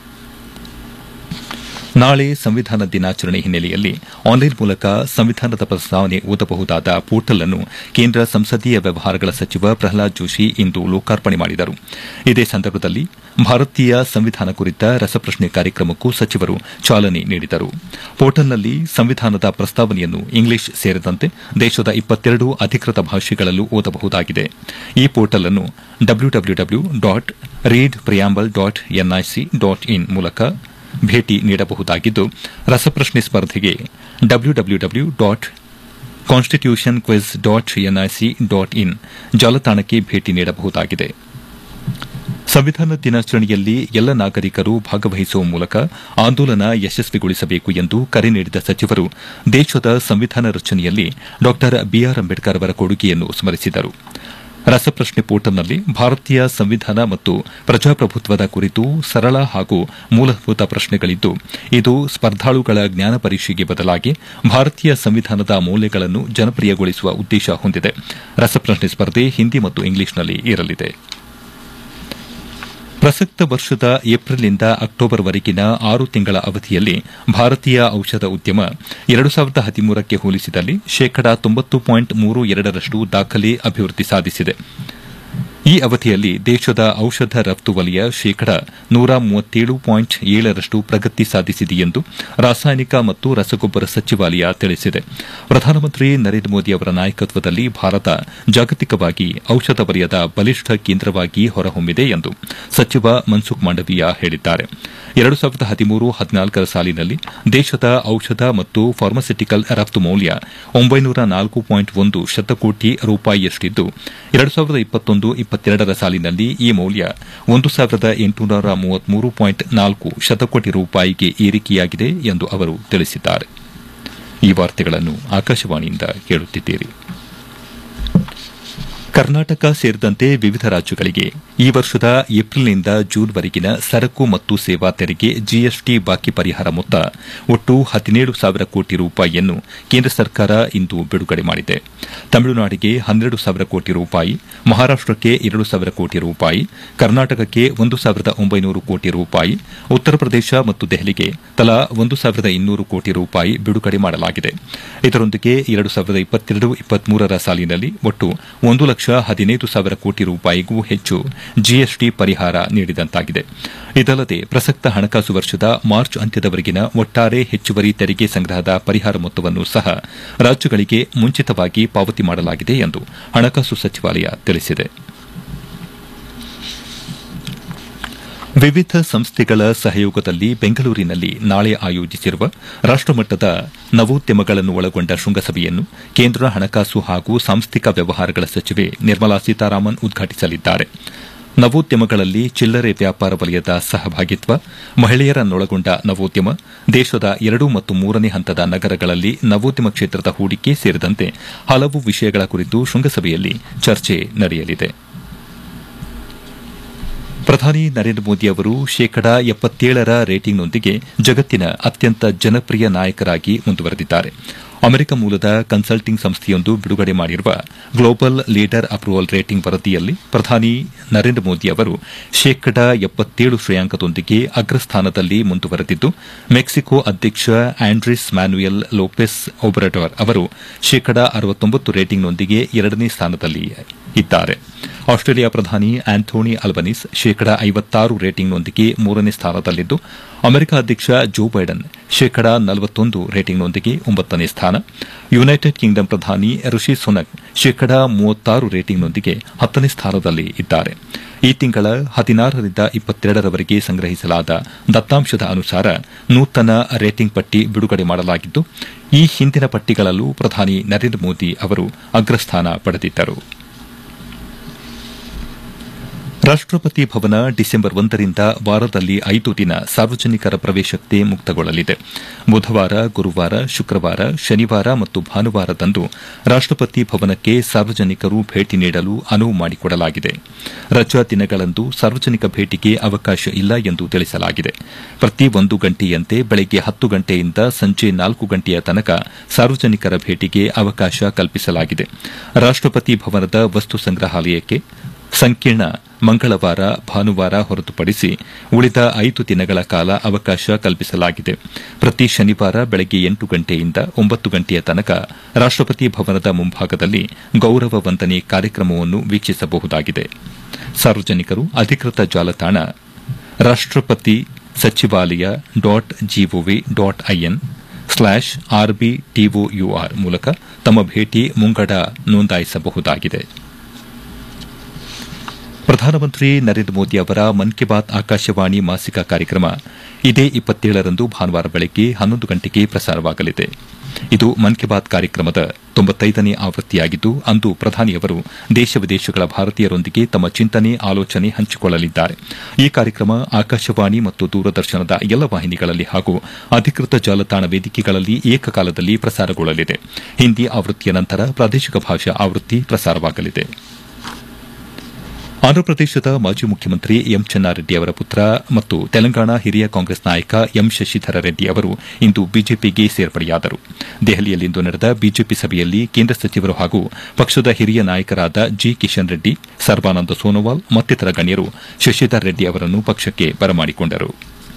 [SPEAKER 1] ನಾಳೆ ಸಂವಿಧಾನ ದಿನಾಚರಣೆ ಹಿನ್ನೆಲೆಯಲ್ಲಿ ಆನ್ಲೈನ್ ಮೂಲಕ ಸಂವಿಧಾನದ ಪ್ರಸ್ತಾವನೆ ಓದಬಹುದಾದ ಪೋರ್ಟಲ್ ಅನ್ನು ಕೇಂದ್ರ ಸಂಸದೀಯ ವ್ಯವಹಾರಗಳ ಸಚಿವ ಪ್ರಹ್ಲಾದ್ ಜೋಶಿ ಇಂದು ಲೋಕಾರ್ಪಣೆ ಮಾಡಿದರು ಇದೇ ಸಂದರ್ಭದಲ್ಲಿ ಭಾರತೀಯ ಸಂವಿಧಾನ ಕುರಿತ ರಸಪ್ರಶ್ನೆ ಕಾರ್ಯಕ್ರಮಕ್ಕೂ ಸಚಿವರು ಚಾಲನೆ ನೀಡಿದರು ಪೋರ್ಟಲ್ನಲ್ಲಿ ಸಂವಿಧಾನದ ಪ್ರಸ್ತಾವನೆಯನ್ನು ಇಂಗ್ಲಿಷ್ ಸೇರಿದಂತೆ ದೇಶದ ಇಪ್ಪತ್ತೆರಡು ಅಧಿಕೃತ ಭಾಷೆಗಳಲ್ಲೂ ಓದಬಹುದಾಗಿದೆ ಈ ಪೋರ್ಟಲ್ ಅನ್ನು W W W dot read preamble dot NIC dot in ಮೂಲಕ ಭೇಟಿ ನೀಡಬಹುದಾಗಿದ್ದು ರಸಪ್ರಶ್ನೆ ಸ್ಪರ್ಧೆಗೆ W W W dot constitution quiz dot NIC dot in ಜಾಲತಾಣಕ್ಕೆ ಭೇಟಿ ನೀಡಬಹುದಾಗಿದೆ ಸಂವಿಧಾನ ದಿನಾಚರಣೆಯಲ್ಲಿ ಎಲ್ಲ ನಾಗರಿಕರು ಭಾಗವಹಿಸುವ ಮೂಲಕ ಆಂದೋಲನ ಯಶಸ್ವಿಗೊಳಿಸಬೇಕು ಎಂದು ಕರೆ ನೀಡಿದ ಸಚಿವರು ದೇಶದ ಸಂವಿಧಾನ ರಚನೆಯಲ್ಲಿ ಡಾ ಬಿಆರ್ ಅಂಬೇಡ್ಕರ್ ಅವರ ಕೊಡುಗೆಯನ್ನು ಸ್ಮರಿಸಿದರು ರಸಪ್ರಶ್ನೆ ಪೋರ್ಟಲ್ನಲ್ಲಿ ಭಾರತೀಯ ಸಂವಿಧಾನ ಮತ್ತು ಪ್ರಜಾಪ್ರಭುತ್ವದ ಕುರಿತು ಸರಳ ಹಾಗೂ ಮೂಲಭೂತ ಪ್ರಶ್ನೆಗಳಿದ್ದು ಇದು ಸ್ಪರ್ಧಾಳುಗಳ ಜ್ಞಾನ ಪರೀಕ್ಷೆಗೆ ಬದಲಾಗಿ ಭಾರತೀಯ ಸಂವಿಧಾನದ ಮೌಲ್ಯಗಳನ್ನು ಜನಪ್ರಿಯಗೊಳಿಸುವ ಉದ್ದೇಶ ಹೊಂದಿದೆ ರಸಪ್ರಶ್ನೆ ಸ್ಪರ್ಧೆ ಹಿಂದಿ ಮತ್ತು ಇಂಗ್ಲಿಷ್ನಲ್ಲಿ ಇರಲಿದೆ ಪ್ರಸಕ್ತ ವರ್ಷದ ಏಪ್ರಿಲ್ನಿಂದ ಅಕ್ಟೋಬರ್ವರೆಗಿನ ಆರು ತಿಂಗಳ ಅವಧಿಯಲ್ಲಿ ಭಾರತೀಯ ಔಷಧ ಉದ್ಯಮ ಎರಡು ಸಾವಿರದ ಹದಿಮೂರಕ್ಕೆ ಹೋಲಿಸಿದಲ್ಲಿ ಶೇಕಡಾ ತೊಂಬತ್ತು ಪಾಯಿಂಟ್ ಮೂರು ಎರಡರಷ್ಟು ದಾಖಲೆ ಅಭಿವೃದ್ಧಿ ಸಾಧಿಸಿದೆ ಈ ಅವಧಿಯಲ್ಲಿ ದೇಶದ ಔಷಧ ರಫ್ತು ವಲಯ ಶೇಕಡ ನೂರ ಮೂವತ್ತೇಳು ಪಾಯಿಂಟ್ ಏಳರಷ್ಟು ಪ್ರಗತಿ ಸಾಧಿಸಿದೆ ಎಂದು ರಾಸಾಯನಿಕ ಮತ್ತು ರಸಗೊಬ್ಬರ ಸಚಿವಾಲಯ ತಿಳಿಸಿದೆ ಪ್ರಧಾನಮಂತ್ರಿ ನರೇಂದ್ರ ಮೋದಿ ಅವರ ನಾಯಕತ್ವದಲ್ಲಿ ಭಾರತ ಜಾಗತಿಕವಾಗಿ ಔಷಧ ವಲಯದ ಬಲಿಷ್ಠ ಕೇಂದ್ರವಾಗಿ ಹೊರಹೊಮ್ಮಿದೆ ಎಂದು ಸಚಿವ ಮನ್ಸುಖ್ ಮಾಂಡವೀಯ ಹೇಳಿದ್ದಾರೆ ಎರಡು ಸಾವಿರದ ಹದಿಮೂರು ಹದಿನಾಲ್ಕರ ಸಾಲಿನಲ್ಲಿ ದೇಶದ ಔಷಧ ಮತ್ತು ಫಾರ್ಮಸ್ಯೂಟಿಕಲ್ ರಫ್ತು ಮೌಲ್ಯ ಒಂಬೈನೂರ ನಾಲ್ಕು ಪಾಯಿಂಟ್ ಒಂದು ಶತಕೋಟಿ ರೂಪಾಯಿಯಷ್ಟಿದ್ದು ಎರಡು ಸಾವಿರದ ಇಪ್ಪತ್ತೊಂದು ಇಪ್ಪತ್ತೆರಡರ ಸಾಲಿನಲ್ಲಿ ಈ ಮೌಲ್ಯ ಒಂದು ಸಾವಿರದ ಎಂಟುನೂರ ಮೂವತ್ಮೂರು ಪಾಯಿಂಟ್ ನಾಲ್ಕು ಶತಕೋಟಿ ರೂಪಾಯಿಗೆ ಏರಿಕೆಯಾಗಿದೆ ಎಂದು ಅವರು ತಿಳಿಸಿದ್ದಾರೆ ಈ ವಾರ್ತೆಗಳನ್ನು ಆಕಾಶವಾಣಿಯಿಂದ ಕೇಳುತ್ತಿದ್ದೀರಿ ಕರ್ನಾಟಕ ಸೇರಿದಂತೆ ವಿವಿಧ ರಾಜ್ಯಗಳಿಗೆ ಈ ವರ್ಷದ ಏಪ್ರಿಲ್ನಿಂದ ಜೂನ್ವರೆಗಿನ ಸರಕು ಮತ್ತು ಸೇವಾ ತೆರಿಗೆ ಜಿಎಸ್ಟಿ ಬಾಕಿ ಪರಿಹಾರ ಮೊತ್ತ ಒಟ್ಟು ಹದಿನೇಳು ಸಾವಿರ ಕೋಟಿ ರೂಪಾಯಿಯನ್ನು ಕೇಂದ್ರ ಸರ್ಕಾರ ಇಂದು ಬಿಡುಗಡೆ ಮಾಡಿದೆ ತಮಿಳುನಾಡಿಗೆ ಹನ್ನೆರಡು ಸಾವಿರ ಕೋಟಿ ರೂಪಾಯಿ ಮಹಾರಾಷ್ಟಕ್ಕೆ ಎರಡು ಸಾವಿರ ಕೋಟಿ ರೂಪಾಯಿ ಕರ್ನಾಟಕಕ್ಕೆ ಒಂದು ಸಾವಿರದ ಒಂಬೈನೂರು ಕೋಟಿ ರೂಪಾಯಿ ಉತ್ತರ ಪ್ರದೇಶ ಮತ್ತು ದೆಹಲಿಗೆ ತಲಾ ಒಂದು ಸಾವಿರದ ಇನ್ನೂರು ಕೋಟಿ ರೂಪಾಯಿ ಬಿಡುಗಡೆ ಮಾಡಲಾಗಿದೆ ಇದರೊಂದಿಗೆ ಎರಡು ಸಾವಿರದ ಇಪ್ಪತ್ತೆರಡು ಇಪ್ಪತ್ಮೂರರ ಸಾಲಿನಲ್ಲಿ ಒಟ್ಟು ಒಂದು ಲಕ್ಷ ಹದಿನೈದು ಸಾವಿರ ಕೋಟಿ ರೂಪಾಯಿಗೂ ಹೆಚ್ಚು ಜಿಎಸ್ಟಿ ಪರಿಹಾರ ನೀಡಿದಂತಾಗಿದೆ ಇದಲ್ಲದೆ ಪ್ರಸಕ್ತ ಹಣಕಾಸು ವರ್ಷದ ಮಾರ್ಚ್ ಅಂತ್ಯದವರೆಗಿನ ಒಟ್ಟಾರೆ ಹೆಚ್ಚುವರಿ ತೆರಿಗೆ ಸಂಗ್ರಹದ ಪರಿಹಾರ ಮೊತ್ತವನ್ನು ಸಹ ರಾಜ್ಯಗಳಿಗೆ ಮುಂಚಿತವಾಗಿ ಪಾವತಿ ಮಾಡಲಾಗಿದೆ ಎಂದು ಹಣಕಾಸು ಸಚಿವಾಲಯ ತಿಳಿಸಿದೆ ವಿವಿಧ ಸಂಸ್ಥೆಗಳ ಸಹಯೋಗದಲ್ಲಿ ಬೆಂಗಳೂರಿನಲ್ಲಿ ನಾಳೆ ಆಯೋಜಿಸಿರುವ ರಾಷ್ಟಮಟ್ಟದ ನವೋದ್ಯಮಗಳನ್ನು ಒಳಗೊಂಡ ಶೃಂಗಸಭೆಯನ್ನು ಕೇಂದ್ರ ಹಣಕಾಸು ಹಾಗೂ ಸಾಂಸ್ಥಿಕ ವ್ಯವಹಾರಗಳ ಸಚಿವೆ ನಿರ್ಮಲಾ ಸೀತಾರಾಮನ್ ಉದ್ಘಾಟಿಸಲಿದ್ದಾರೆ ನವೋದ್ಯಮಗಳಲ್ಲಿ ಚಿಲ್ಲರೆ ವ್ಯಾಪಾರ ವಲಯದ ಸಹಭಾಗಿತ್ವ ಮಹಿಳೆಯರನ್ನೊಳಗೊಂಡ ನವೋದ್ಯಮ ದೇಶದ ಎರಡು ಮತ್ತು ಮೂರನೇ ಹಂತದ ನಗರಗಳಲ್ಲಿ ನವೋದ್ಯಮ ಕ್ಷೇತ್ರದ ಹೂಡಿಕೆ ಸೇರಿದಂತೆ ಹಲವು ವಿಷಯಗಳ ಕುರಿತು ಶೃಂಗಸಭೆಯಲ್ಲಿ ಚರ್ಚೆ ನಡೆಯಲಿದೆ ಪ್ರಧಾನಿ ನರೇಂದ್ರ ಮೋದಿ ಅವರು ಶೇಕಡಾ ಎಪ್ಪತ್ತೇಳರ ರೇಟಿಂಗ್ನೊಂದಿಗೆ ಜಗತ್ತಿನ ಅತ್ಯಂತ ಜನಪ್ರಿಯ ನಾಯಕರಾಗಿ ಮುಂದುವರೆದಿದ್ದಾರೆ ಅಮೆರಿಕ ಮೂಲದ ಕನ್ಸಲ್ಟಿಂಗ್ ಸಂಸ್ಥೆಯೊಂದು ಬಿಡುಗಡೆ ಮಾಡಿರುವ ಗ್ಲೋಬಲ್ ಲೀಡರ್ ಅಪ್ರೂವಲ್ ರೇಟಿಂಗ್ ವರದಿಯಲ್ಲಿ ಪ್ರಧಾನಿ ನರೇಂದ್ರ ಮೋದಿ ಅವರು ಶೇಕಡಾ ಎಪ್ಪತ್ತೇಳು ಶ್ರೇಯಾಂಕದೊಂದಿಗೆ ಅಗ್ರಸ್ಥಾನದಲ್ಲಿ ಮುಂದುವರೆದಿದ್ದು ಮೆಕ್ಸಿಕೋ ಅಧ್ಯಕ್ಷ ಆಂಡ್ರಿಸ್ ಮ್ಯಾನುಯಲ್ ಲೋಪೆಸ್ ಒಬ್ರಡೋರ್ ಅವರು ಶೇಕಡಾ ಅರವತ್ತೊಂಬತ್ತು ರೇಟಿಂಗ್ನೊಂದಿಗೆ ಎರಡನೇ ಸ್ಥಾನದಲ್ಲಿ ಇದ್ದಾರೆ ಆಸ್ಟ್ರೇಲಿಯಾ ಪ್ರಧಾನಿ ಆಂಥೋನಿ ಅಲ್ಬನಿಸ್ ಶೇಕಡಾ ಐವತ್ತಾರು ರೇಟಿಂಗ್ನೊಂದಿಗೆ ಮೂರನೇ ಸ್ಥಾನದಲ್ಲಿದ್ದು ಅಮೆರಿಕ ಅಧ್ಯಕ್ಷ ಜೋ ಬೈಡನ್ ಶೇಕಡಾ ನಲವತ್ತೊಂದು ರೇಟಿಂಗ್ನೊಂದಿಗೆ ಒಂಬತ್ತನೇ ಸ್ಥಾನ ಯುನೈಟೆಡ್ ಕಿಂಗ್ಡಮ್ ಪ್ರಧಾನಿ ಋಷಿ ಸುನಕ್ ಶೇಕಡಾ ಮೂವತ್ತಾರು ರೇಟಿಂಗ್ನೊಂದಿಗೆ ಹತ್ತನೇ ಸ್ಥಾನದಲ್ಲಿ ಇದ್ದಾರೆ ಈ ತಿಂಗಳ ಹದಿನಾರರಿಂದ ಇಪ್ಪತ್ತೆರಡರವರೆಗೆ ಸಂಗ್ರಹಿಸಲಾದ ದತ್ತಾಂಶದ ಅನುಸಾರ ನೂತನ ರೇಟಿಂಗ್ ಪಟ್ಟಿ ಬಿಡುಗಡೆ ಮಾಡಲಾಗಿದ್ದು ಈ ಹಿಂದಿನ ಪಟ್ಟಿಗಳಲ್ಲೂ ಪ್ರಧಾನಿ ನರೇಂದ್ರ ಮೋದಿ ಅವರು ಅಗ್ರಸ್ಥಾನ ಪಡೆದಿದ್ದರು ರಾಷ್ಟಪತಿ ಭವನ ಡಿಸೆಂಬರ್ ಒಂದರಿಂದ ವಾರದಲ್ಲಿ ಐದು ದಿನ ಸಾರ್ವಜನಿಕರ ಪ್ರವೇಶಕ್ಕೆ ಮುಕ್ತಗೊಳ್ಳಲಿದೆ ಬುಧವಾರ ಗುರುವಾರ ಶುಕ್ರವಾರ ಶನಿವಾರ ಮತ್ತು ಭಾನುವಾರದಂದು ರಾಷ್ಟಪತಿ ಭವನಕ್ಕೆ ಸಾರ್ವಜನಿಕರು ಭೇಟಿ ನೀಡಲು ಅನುವು ಮಾಡಿಕೊಡಲಾಗಿದೆ ರಜಾ ದಿನಗಳಂದು ಸಾರ್ವಜನಿಕ ಭೇಟಿಗೆ ಅವಕಾಶ ಇಲ್ಲ ಎಂದು ತಿಳಿಸಲಾಗಿದೆ ಪ್ರತಿ ಒಂದು ಗಂಟೆಯಂತೆ ಬೆಳಗ್ಗೆ ಹತ್ತು ಗಂಟೆಯಿಂದ ಸಂಜೆ ನಾಲ್ಕು ಗಂಟೆಯ ತನಕ ಸಾರ್ವಜನಿಕರ ಭೇಟಿಗೆ ಅವಕಾಶ ಕಲ್ಪಿಸಲಾಗಿದೆ ರಾಷ್ಟಪತಿ ಭವನದ ವಸ್ತು ಸಂಗ್ರಹಾಲಯಕ್ಕೆ ಸಂಕೀರ್ಣ ಮಂಗಳವಾರ ಭಾನುವಾರ ಹೊರತುಪಡಿಸಿ ಉಳಿದ ಐದು ದಿನಗಳ ಕಾಲ ಅವಕಾಶ ಕಲ್ಪಿಸಲಾಗಿದೆ ಪ್ರತಿ ಶನಿವಾರ ಬೆಳಗ್ಗೆ ಎಂಟು ಗಂಟೆಯಿಂದ ಒಂಬತ್ತು ಗಂಟೆಯ ತನಕ ರಾಷ್ಟಪತಿ ಭವನದ ಮುಂಭಾಗದಲ್ಲಿ ಗೌರವ ವಂದನೆ ಕಾರ್ಯಕ್ರಮವನ್ನು ವೀಕ್ಷಿಸಬಹುದಾಗಿದೆ ಸಾರ್ವಜನಿಕರು ಅಧಿಕೃತ ಜಾಲತಾಣ ರಾಷ್ಟಪತಿ ಸಚಿವಾಲಯ dot GOV dot IN slash RB TOUR ಮೂಲಕ ತಮ್ಮ ಭೇಟಿ ಮುಂಗಡ ನೋಂದಾಯಿಸಬಹುದಾಗಿದೆ ಪ್ರಧಾನಮಂತ್ರಿ ನರೇಂದ್ರ ಮೋದಿ ಅವರ ಮನ್ ಕಿ ಬಾತ್ ಆಕಾಶವಾಣಿ ಮಾಸಿಕ ಕಾರ್ಯಕ್ರಮ ಇದೇ ಇಪ್ಪತ್ತೇಳರಂದು ಭಾನುವಾರ ಬೆಳಗ್ಗೆ ಹನ್ನೊಂದು ಗಂಟೆಗೆ ಪ್ರಸಾರವಾಗಲಿದೆ ಇದು ಮನ್ ಕಿ ಬಾತ್ ಕಾರ್ಯಕ್ರಮದ ತೊಂಬತ್ತೈದನೇ ಆವೃತ್ತಿಯಾಗಿದ್ದು ಅಂದು ಪ್ರಧಾನಿಯವರು ದೇಶ ವಿದೇಶಗಳ ಭಾರತೀಯರೊಂದಿಗೆ ತಮ್ಮ ಚಿಂತನೆ ಆಲೋಚನೆ ಹಂಚಿಕೊಳ್ಳಲಿದ್ದಾರೆ ಈ ಕಾರ್ಯಕ್ರಮ ಆಕಾಶವಾಣಿ ಮತ್ತು ದೂರದರ್ಶನದ ಎಲ್ಲ ವಾಹಿನಿಗಳಲ್ಲಿ ಹಾಗೂ ಅಧಿಕೃತ ಜಾಲತಾಣ ವೇದಿಕೆಗಳಲ್ಲಿ ಏಕಕಾಲದಲ್ಲಿ ಪ್ರಸಾರಗೊಳ್ಳಲಿದೆ ಹಿಂದಿ ಆವೃತ್ತಿಯ ನಂತರ ಪ್ರಾದೇಶಿಕ ಭಾಷಾ ಆವೃತ್ತಿ ಪ್ರಸಾರವಾಗಲಿದೆ ಆಂಧ್ರಪ್ರದೇಶದ ಮಾಜಿ ಮುಖ್ಯಮಂತ್ರಿ ಎಂ ಚೆನ್ನಾರೆಡ್ಡಿ ಅವರ ಪುತ್ರ ಮತ್ತು ತೆಲಂಗಾಣ ಹಿರಿಯ ಕಾಂಗ್ರೆಸ್ ನಾಯಕ ಎಂ ಶಶಿಧರ ರೆಡ್ಡಿ ಅವರು ಇಂದು ಬಿಜೆಪಿಗೆ ಸೇರ್ಪಡೆಯಾದರು ದೆಹಲಿಯಲ್ಲಿಂದು ನಡೆದ ಬಿಜೆಪಿ ಸಭೆಯಲ್ಲಿ ಕೇಂದ್ರ ಸಚಿವರು ಹಾಗೂ ಪಕ್ಷದ ಹಿರಿಯ ನಾಯಕರಾದ ಜಿ ಕಿಶನ್ ರೆಡ್ಡಿ ಸರ್ಬಾನಂದ ಸೋನೋವಾಲ್ ಮತ್ತಿತರ ಗಣ್ಯರು ಶಶಿಧರ್ ರೆಡ್ಡಿ ಅವರನ್ನು ಪಕ್ಷಕ್ಕೆ ಬರಮಾಡಿಕೊಂಡರು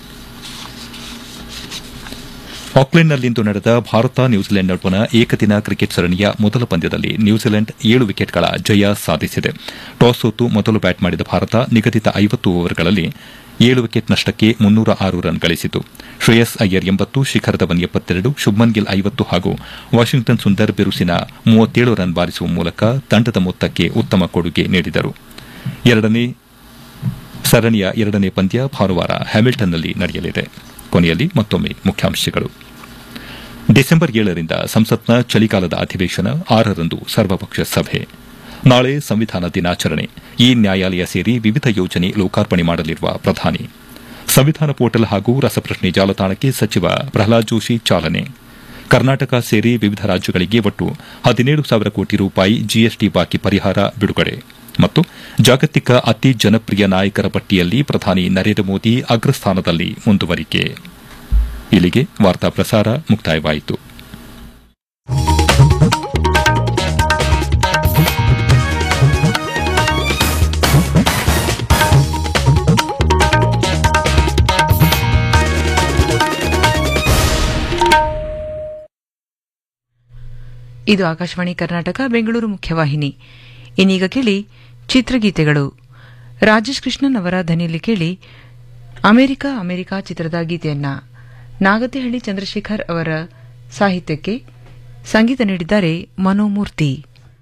[SPEAKER 1] ಆಕ್ಲೆಂಡ್ನಲ್ಲಿಂದು ನಡೆದ ಭಾರತ ನ್ಯೂಜಿಲೆಂಡ್ ನಡುವಣ ಏಕದಿನ ಕ್ರಿಕೆಟ್ ಸರಣಿಯ ಮೊದಲ ಪಂದ್ಯದಲ್ಲಿ ನ್ಯೂಜಿಲೆಂಡ್ ಏಳು ವಿಕೆಟ್ಗಳ ಜಯ ಸಾಧಿಸಿದೆ ಟಾಸ್ ಸೋತು ಮೊದಲು ಬ್ಯಾಟ್ ಮಾಡಿದ ಭಾರತ ನಿಗದಿತ ಐವತ್ತು ಓವರ್ಗಳಲ್ಲಿ ಏಳು ವಿಕೆಟ್ ನಷ್ಟಕ್ಕೆ ಮುನ್ನೂರ ಆರು ರನ್ ಗಳಿಸಿತು ಶ್ರೇಯಸ್ ಅಯ್ಯರ್ ಎಂಬತ್ತು ಶಿಖರ್ ಧವನ್ ಎಪ್ಪತ್ತೆರಡು ಶುಭ್ಮನ್ ಗಿಲ್ ಐವತ್ತು ಹಾಗೂ ವಾಷಿಂಗ್ಟನ್ ಸುಂದರ್ ಬಿರುಸಿನ ಮೂವತ್ತೇಳು ರನ್ ಬಾರಿಸುವ ಮೂಲಕ ತಂಡದ ಮೊತ್ತಕ್ಕೆ ಉತ್ತಮ ಕೊಡುಗೆ ನೀಡಿದರು ಎರಡನೇ ಸರಣಿಯ ಎರಡನೇ ಪಂದ್ಯ ಭಾನುವಾರ ಹ್ಯಾಮಿಲ್ಟನ್ನಲ್ಲಿ ನಡೆಯಲಿದೆ ಕೊನೆಯಲ್ಲಿ ಮತ್ತೊಮ್ಮೆ ಮುಖ್ಯಾಂಶಗಳು ಡಿಸೆಂಬರ್ ಏಳರಿಂದ ಸಂಸತ್ನ ಚಳಿಗಾಲದ ಅಧಿವೇಶನ ಆರರಂದು ಸರ್ವಪಕ್ಷ ಸಭೆ ನಾಳೆ ಸಂವಿಧಾನ ದಿನಾಚರಣೆ ಈ ನ್ಯಾಯಾಲಯ ಸೇರಿ ವಿವಿಧ ಯೋಜನೆ ಲೋಕಾರ್ಪಣೆ ಮಾಡಲಿರುವ ಪ್ರಧಾನಿ ಸಂವಿಧಾನ ಪೋರ್ಟಲ್ ಹಾಗೂ ರಸಪ್ರಶ್ನೆ ಜಾಲತಾಣಕ್ಕೆ ಸಚಿವ ಪ್ರಹ್ಲಾದ್ ಜೋಶಿ ಚಾಲನೆ ಕರ್ನಾಟಕ ಸೇರಿ ವಿವಿಧ ರಾಜ್ಯಗಳಿಗೆ ಒಟ್ಟು ಹದಿನೇಳು ಸಾವಿರ ಕೋಟಿ ರೂಪಾಯಿ ಜಿಎಸ್ಟಿ ಬಾಕಿ ಪರಿಹಾರ ಬಿಡುಗಡೆ ಮತ್ತು ಜಾಗತಿಕ ಅತಿ ಜನಪ್ರಿಯ ನಾಯಕರ ಪಟ್ಟಿಯಲ್ಲಿ ಪ್ರಧಾನಿ ನರೇಂದ್ರ ಮೋದಿ ಅಗ್ರಸ್ಥಾನದಲ್ಲಿ ಮುಂದುವರಿಕೆ ಇಲ್ಲಿಗೆ ವಾರ್ತಾ ಪ್ರಸಾರ ಮುಕ್ತಾಯವಾಯಿತು
[SPEAKER 10] ಇದು ಆಕಾಶವಾಣಿ ಕರ್ನಾಟಕ ಬೆಂಗಳೂರು ಮುಖ್ಯವಾಹಿನಿ ಇನ್ನೀಗ ಕೇಳಿ ಚಿತ್ರಗೀತೆಗಳು ರಾಜೇಶ್ ಕೃಷ್ಣನ್ ಅವರ ಧ್ವನಿಯಲ್ಲಿ ಕೇಳಿ ಅಮೆರಿಕ ಅಮೆರಿಕ ಚಿತ್ರದ ಗೀತೆಯನ್ನ ನಾಗತಿಹಳ್ಳಿ ಚಂದ್ರಶೇಖರ್ ಅವರ ಸಾಹಿತ್ಯಕ್ಕೆ ಸಂಗೀತ ನೀಡಿದ್ದಾರೆ ಮನೋಮೂರ್ತಿ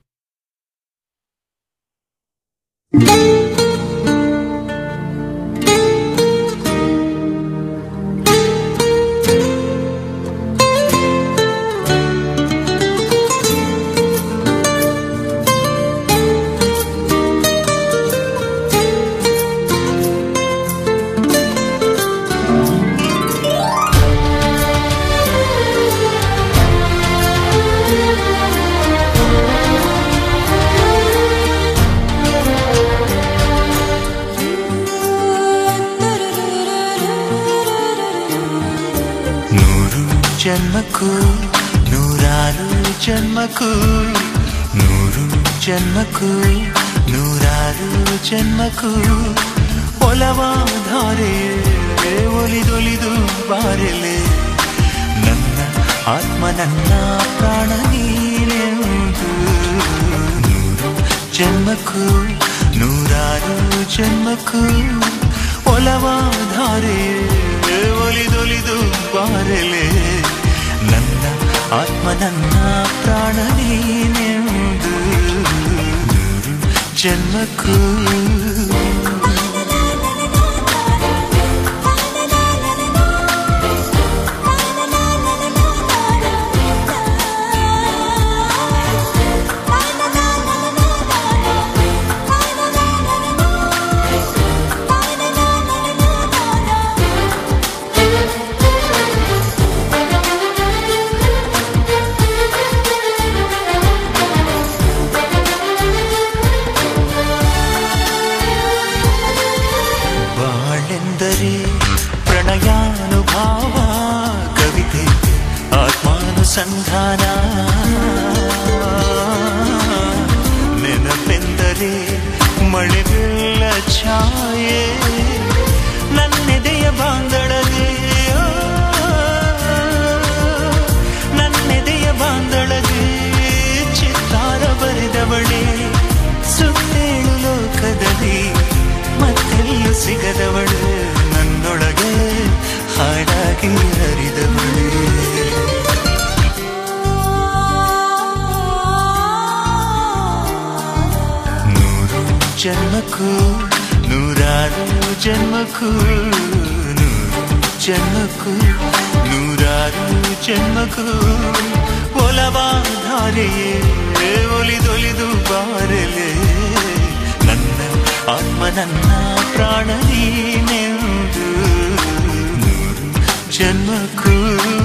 [SPEAKER 11] ನೂರು ಜನ್ಮಕ್ಕೂ ನೂರಾರು ಜನ್ಮಕ್ಕೂ ನೂರು ಜನ್ಮಕ್ಕೂ ನೂರಾರು ಜನ್ಮಕ್ಕೂ ಒಲವಾಧಾರೆ ಒಲಿದೊಲಿದು ಬಾರೆಲೆ ನನ್ನ ಆತ್ಮ ನನ್ನ ಪ್ರಾಣ ನೀನೆಂದು ನೂರು ಜನ್ಮಕ್ಕೂ ನೂರಾರು ಜನ್ಮಕ್ಕೂ ಒಲವಾಧಾರೆ ಒಲಿದೊಲಿದು ಬಾರೆಲೆ ನನ್ನ ಆತ್ಮ ನನ್ನ ಪ್ರಾಣ ನೀನೆಂದು ನೂರು ಜನ್ಮಕ್ಕೂ ಬಾಳೆಂದರೆ ಪ್ರಣಯಾನುಭಾವ ಕವಿತೆ ಆತ್ಮಾನುಸಂಧಾನ ನೆನಪೆಂದರೆ ಮಳೆವೆಲ್ಲ ಛಾಯೆ ನನ್ನೆದೆಯ ಬಾಂದಳದೆ ನನ್ನೆದೆಯ ಬಾಂದಳದೆ ಚಿತ್ತಾರ ಬರೆದವಳೆ ಸುತ್ತೇಳು ಲೋಕದಲ್ಲಿ ಮತ್ತೆಲ್ಲೂ ಸಿಗದವಳು ನನ್ನೊಳಗೆ ಹಾಡಾಗಿ ಹರಿದವಳೆ ನೂರು ಜನ್ಮಕ್ಕೂ ನೂರಾರು ಜನ್ಮಕ್ಕೂ ನೂರು ಜನ್ಮಕ್ಕೂ ನೂರಾರು ಜನ್ಮಕ್ಕೂ ಒಲವಾಧಾರೆಯೇ ಒಲಿದೊಲಿದು ಬಾರಲೆ ನನ್ನ ಆತ್ಮ ನನ್ನ ಪ್ರಾಣ ನೀನೆಂದು ನೂರು ಜನ್ಮಕ್ಕೂ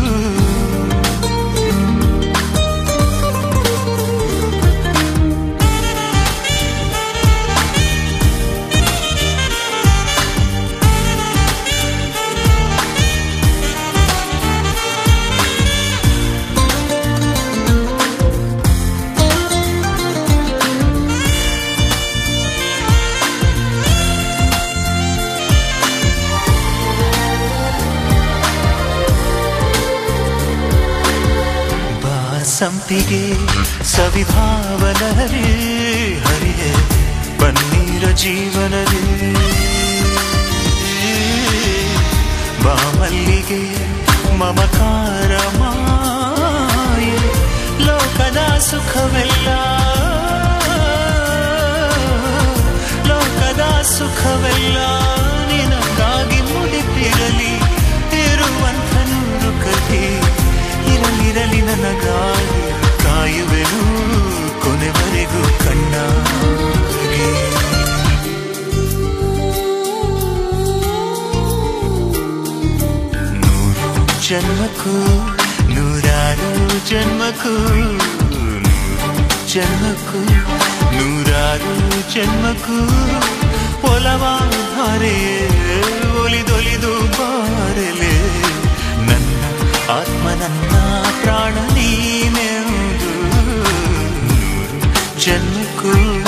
[SPEAKER 11] ಸಂಪಿಗೆ ಸವಿಭಾವನರೇ ಹರಿಯೇ ಪನ್ನೀರ ಜೀವನರೇ ಬಾಮಲ್ಲಿಗೆ ಮಮಕಾರ ಮಾಯೆ ಲೋಕದ ಸುಖವೆಲ್ಲ ಲೋಕದ ಸುಖವೆಲ್ಲ ನಿನಗಾಗಿ ಮುಡಿಪಿರಲಿ ಇರುವಂಥ ನೂರು ಕಥೆ ಇರಲಿರಲಿ ನನಗಾಗಿ ಕಾಯುವೆನು ಕೊನೆವರೆಗೂ ಕಣ್ಣ ಜನ್ಮಕ್ಕೂ ನೂರಾರು ಜನ್ಮಕ್ಕೂ ನೂರು ಜನ್ಮಕ್ಕೂ ನೂರಾರು ಜನ್ಮಕ್ಕೂ ಒಲವ ಧಾರೆ ಒಲಿದೊಲಿದು ಬಾರಲೆ ನನ್ನ ಆತ್ಮ ನನ್ನ ಪ್ರಾಣ ನೀನೆಂದು ನೂರು ಜನ್ಮಕ್ಕೂ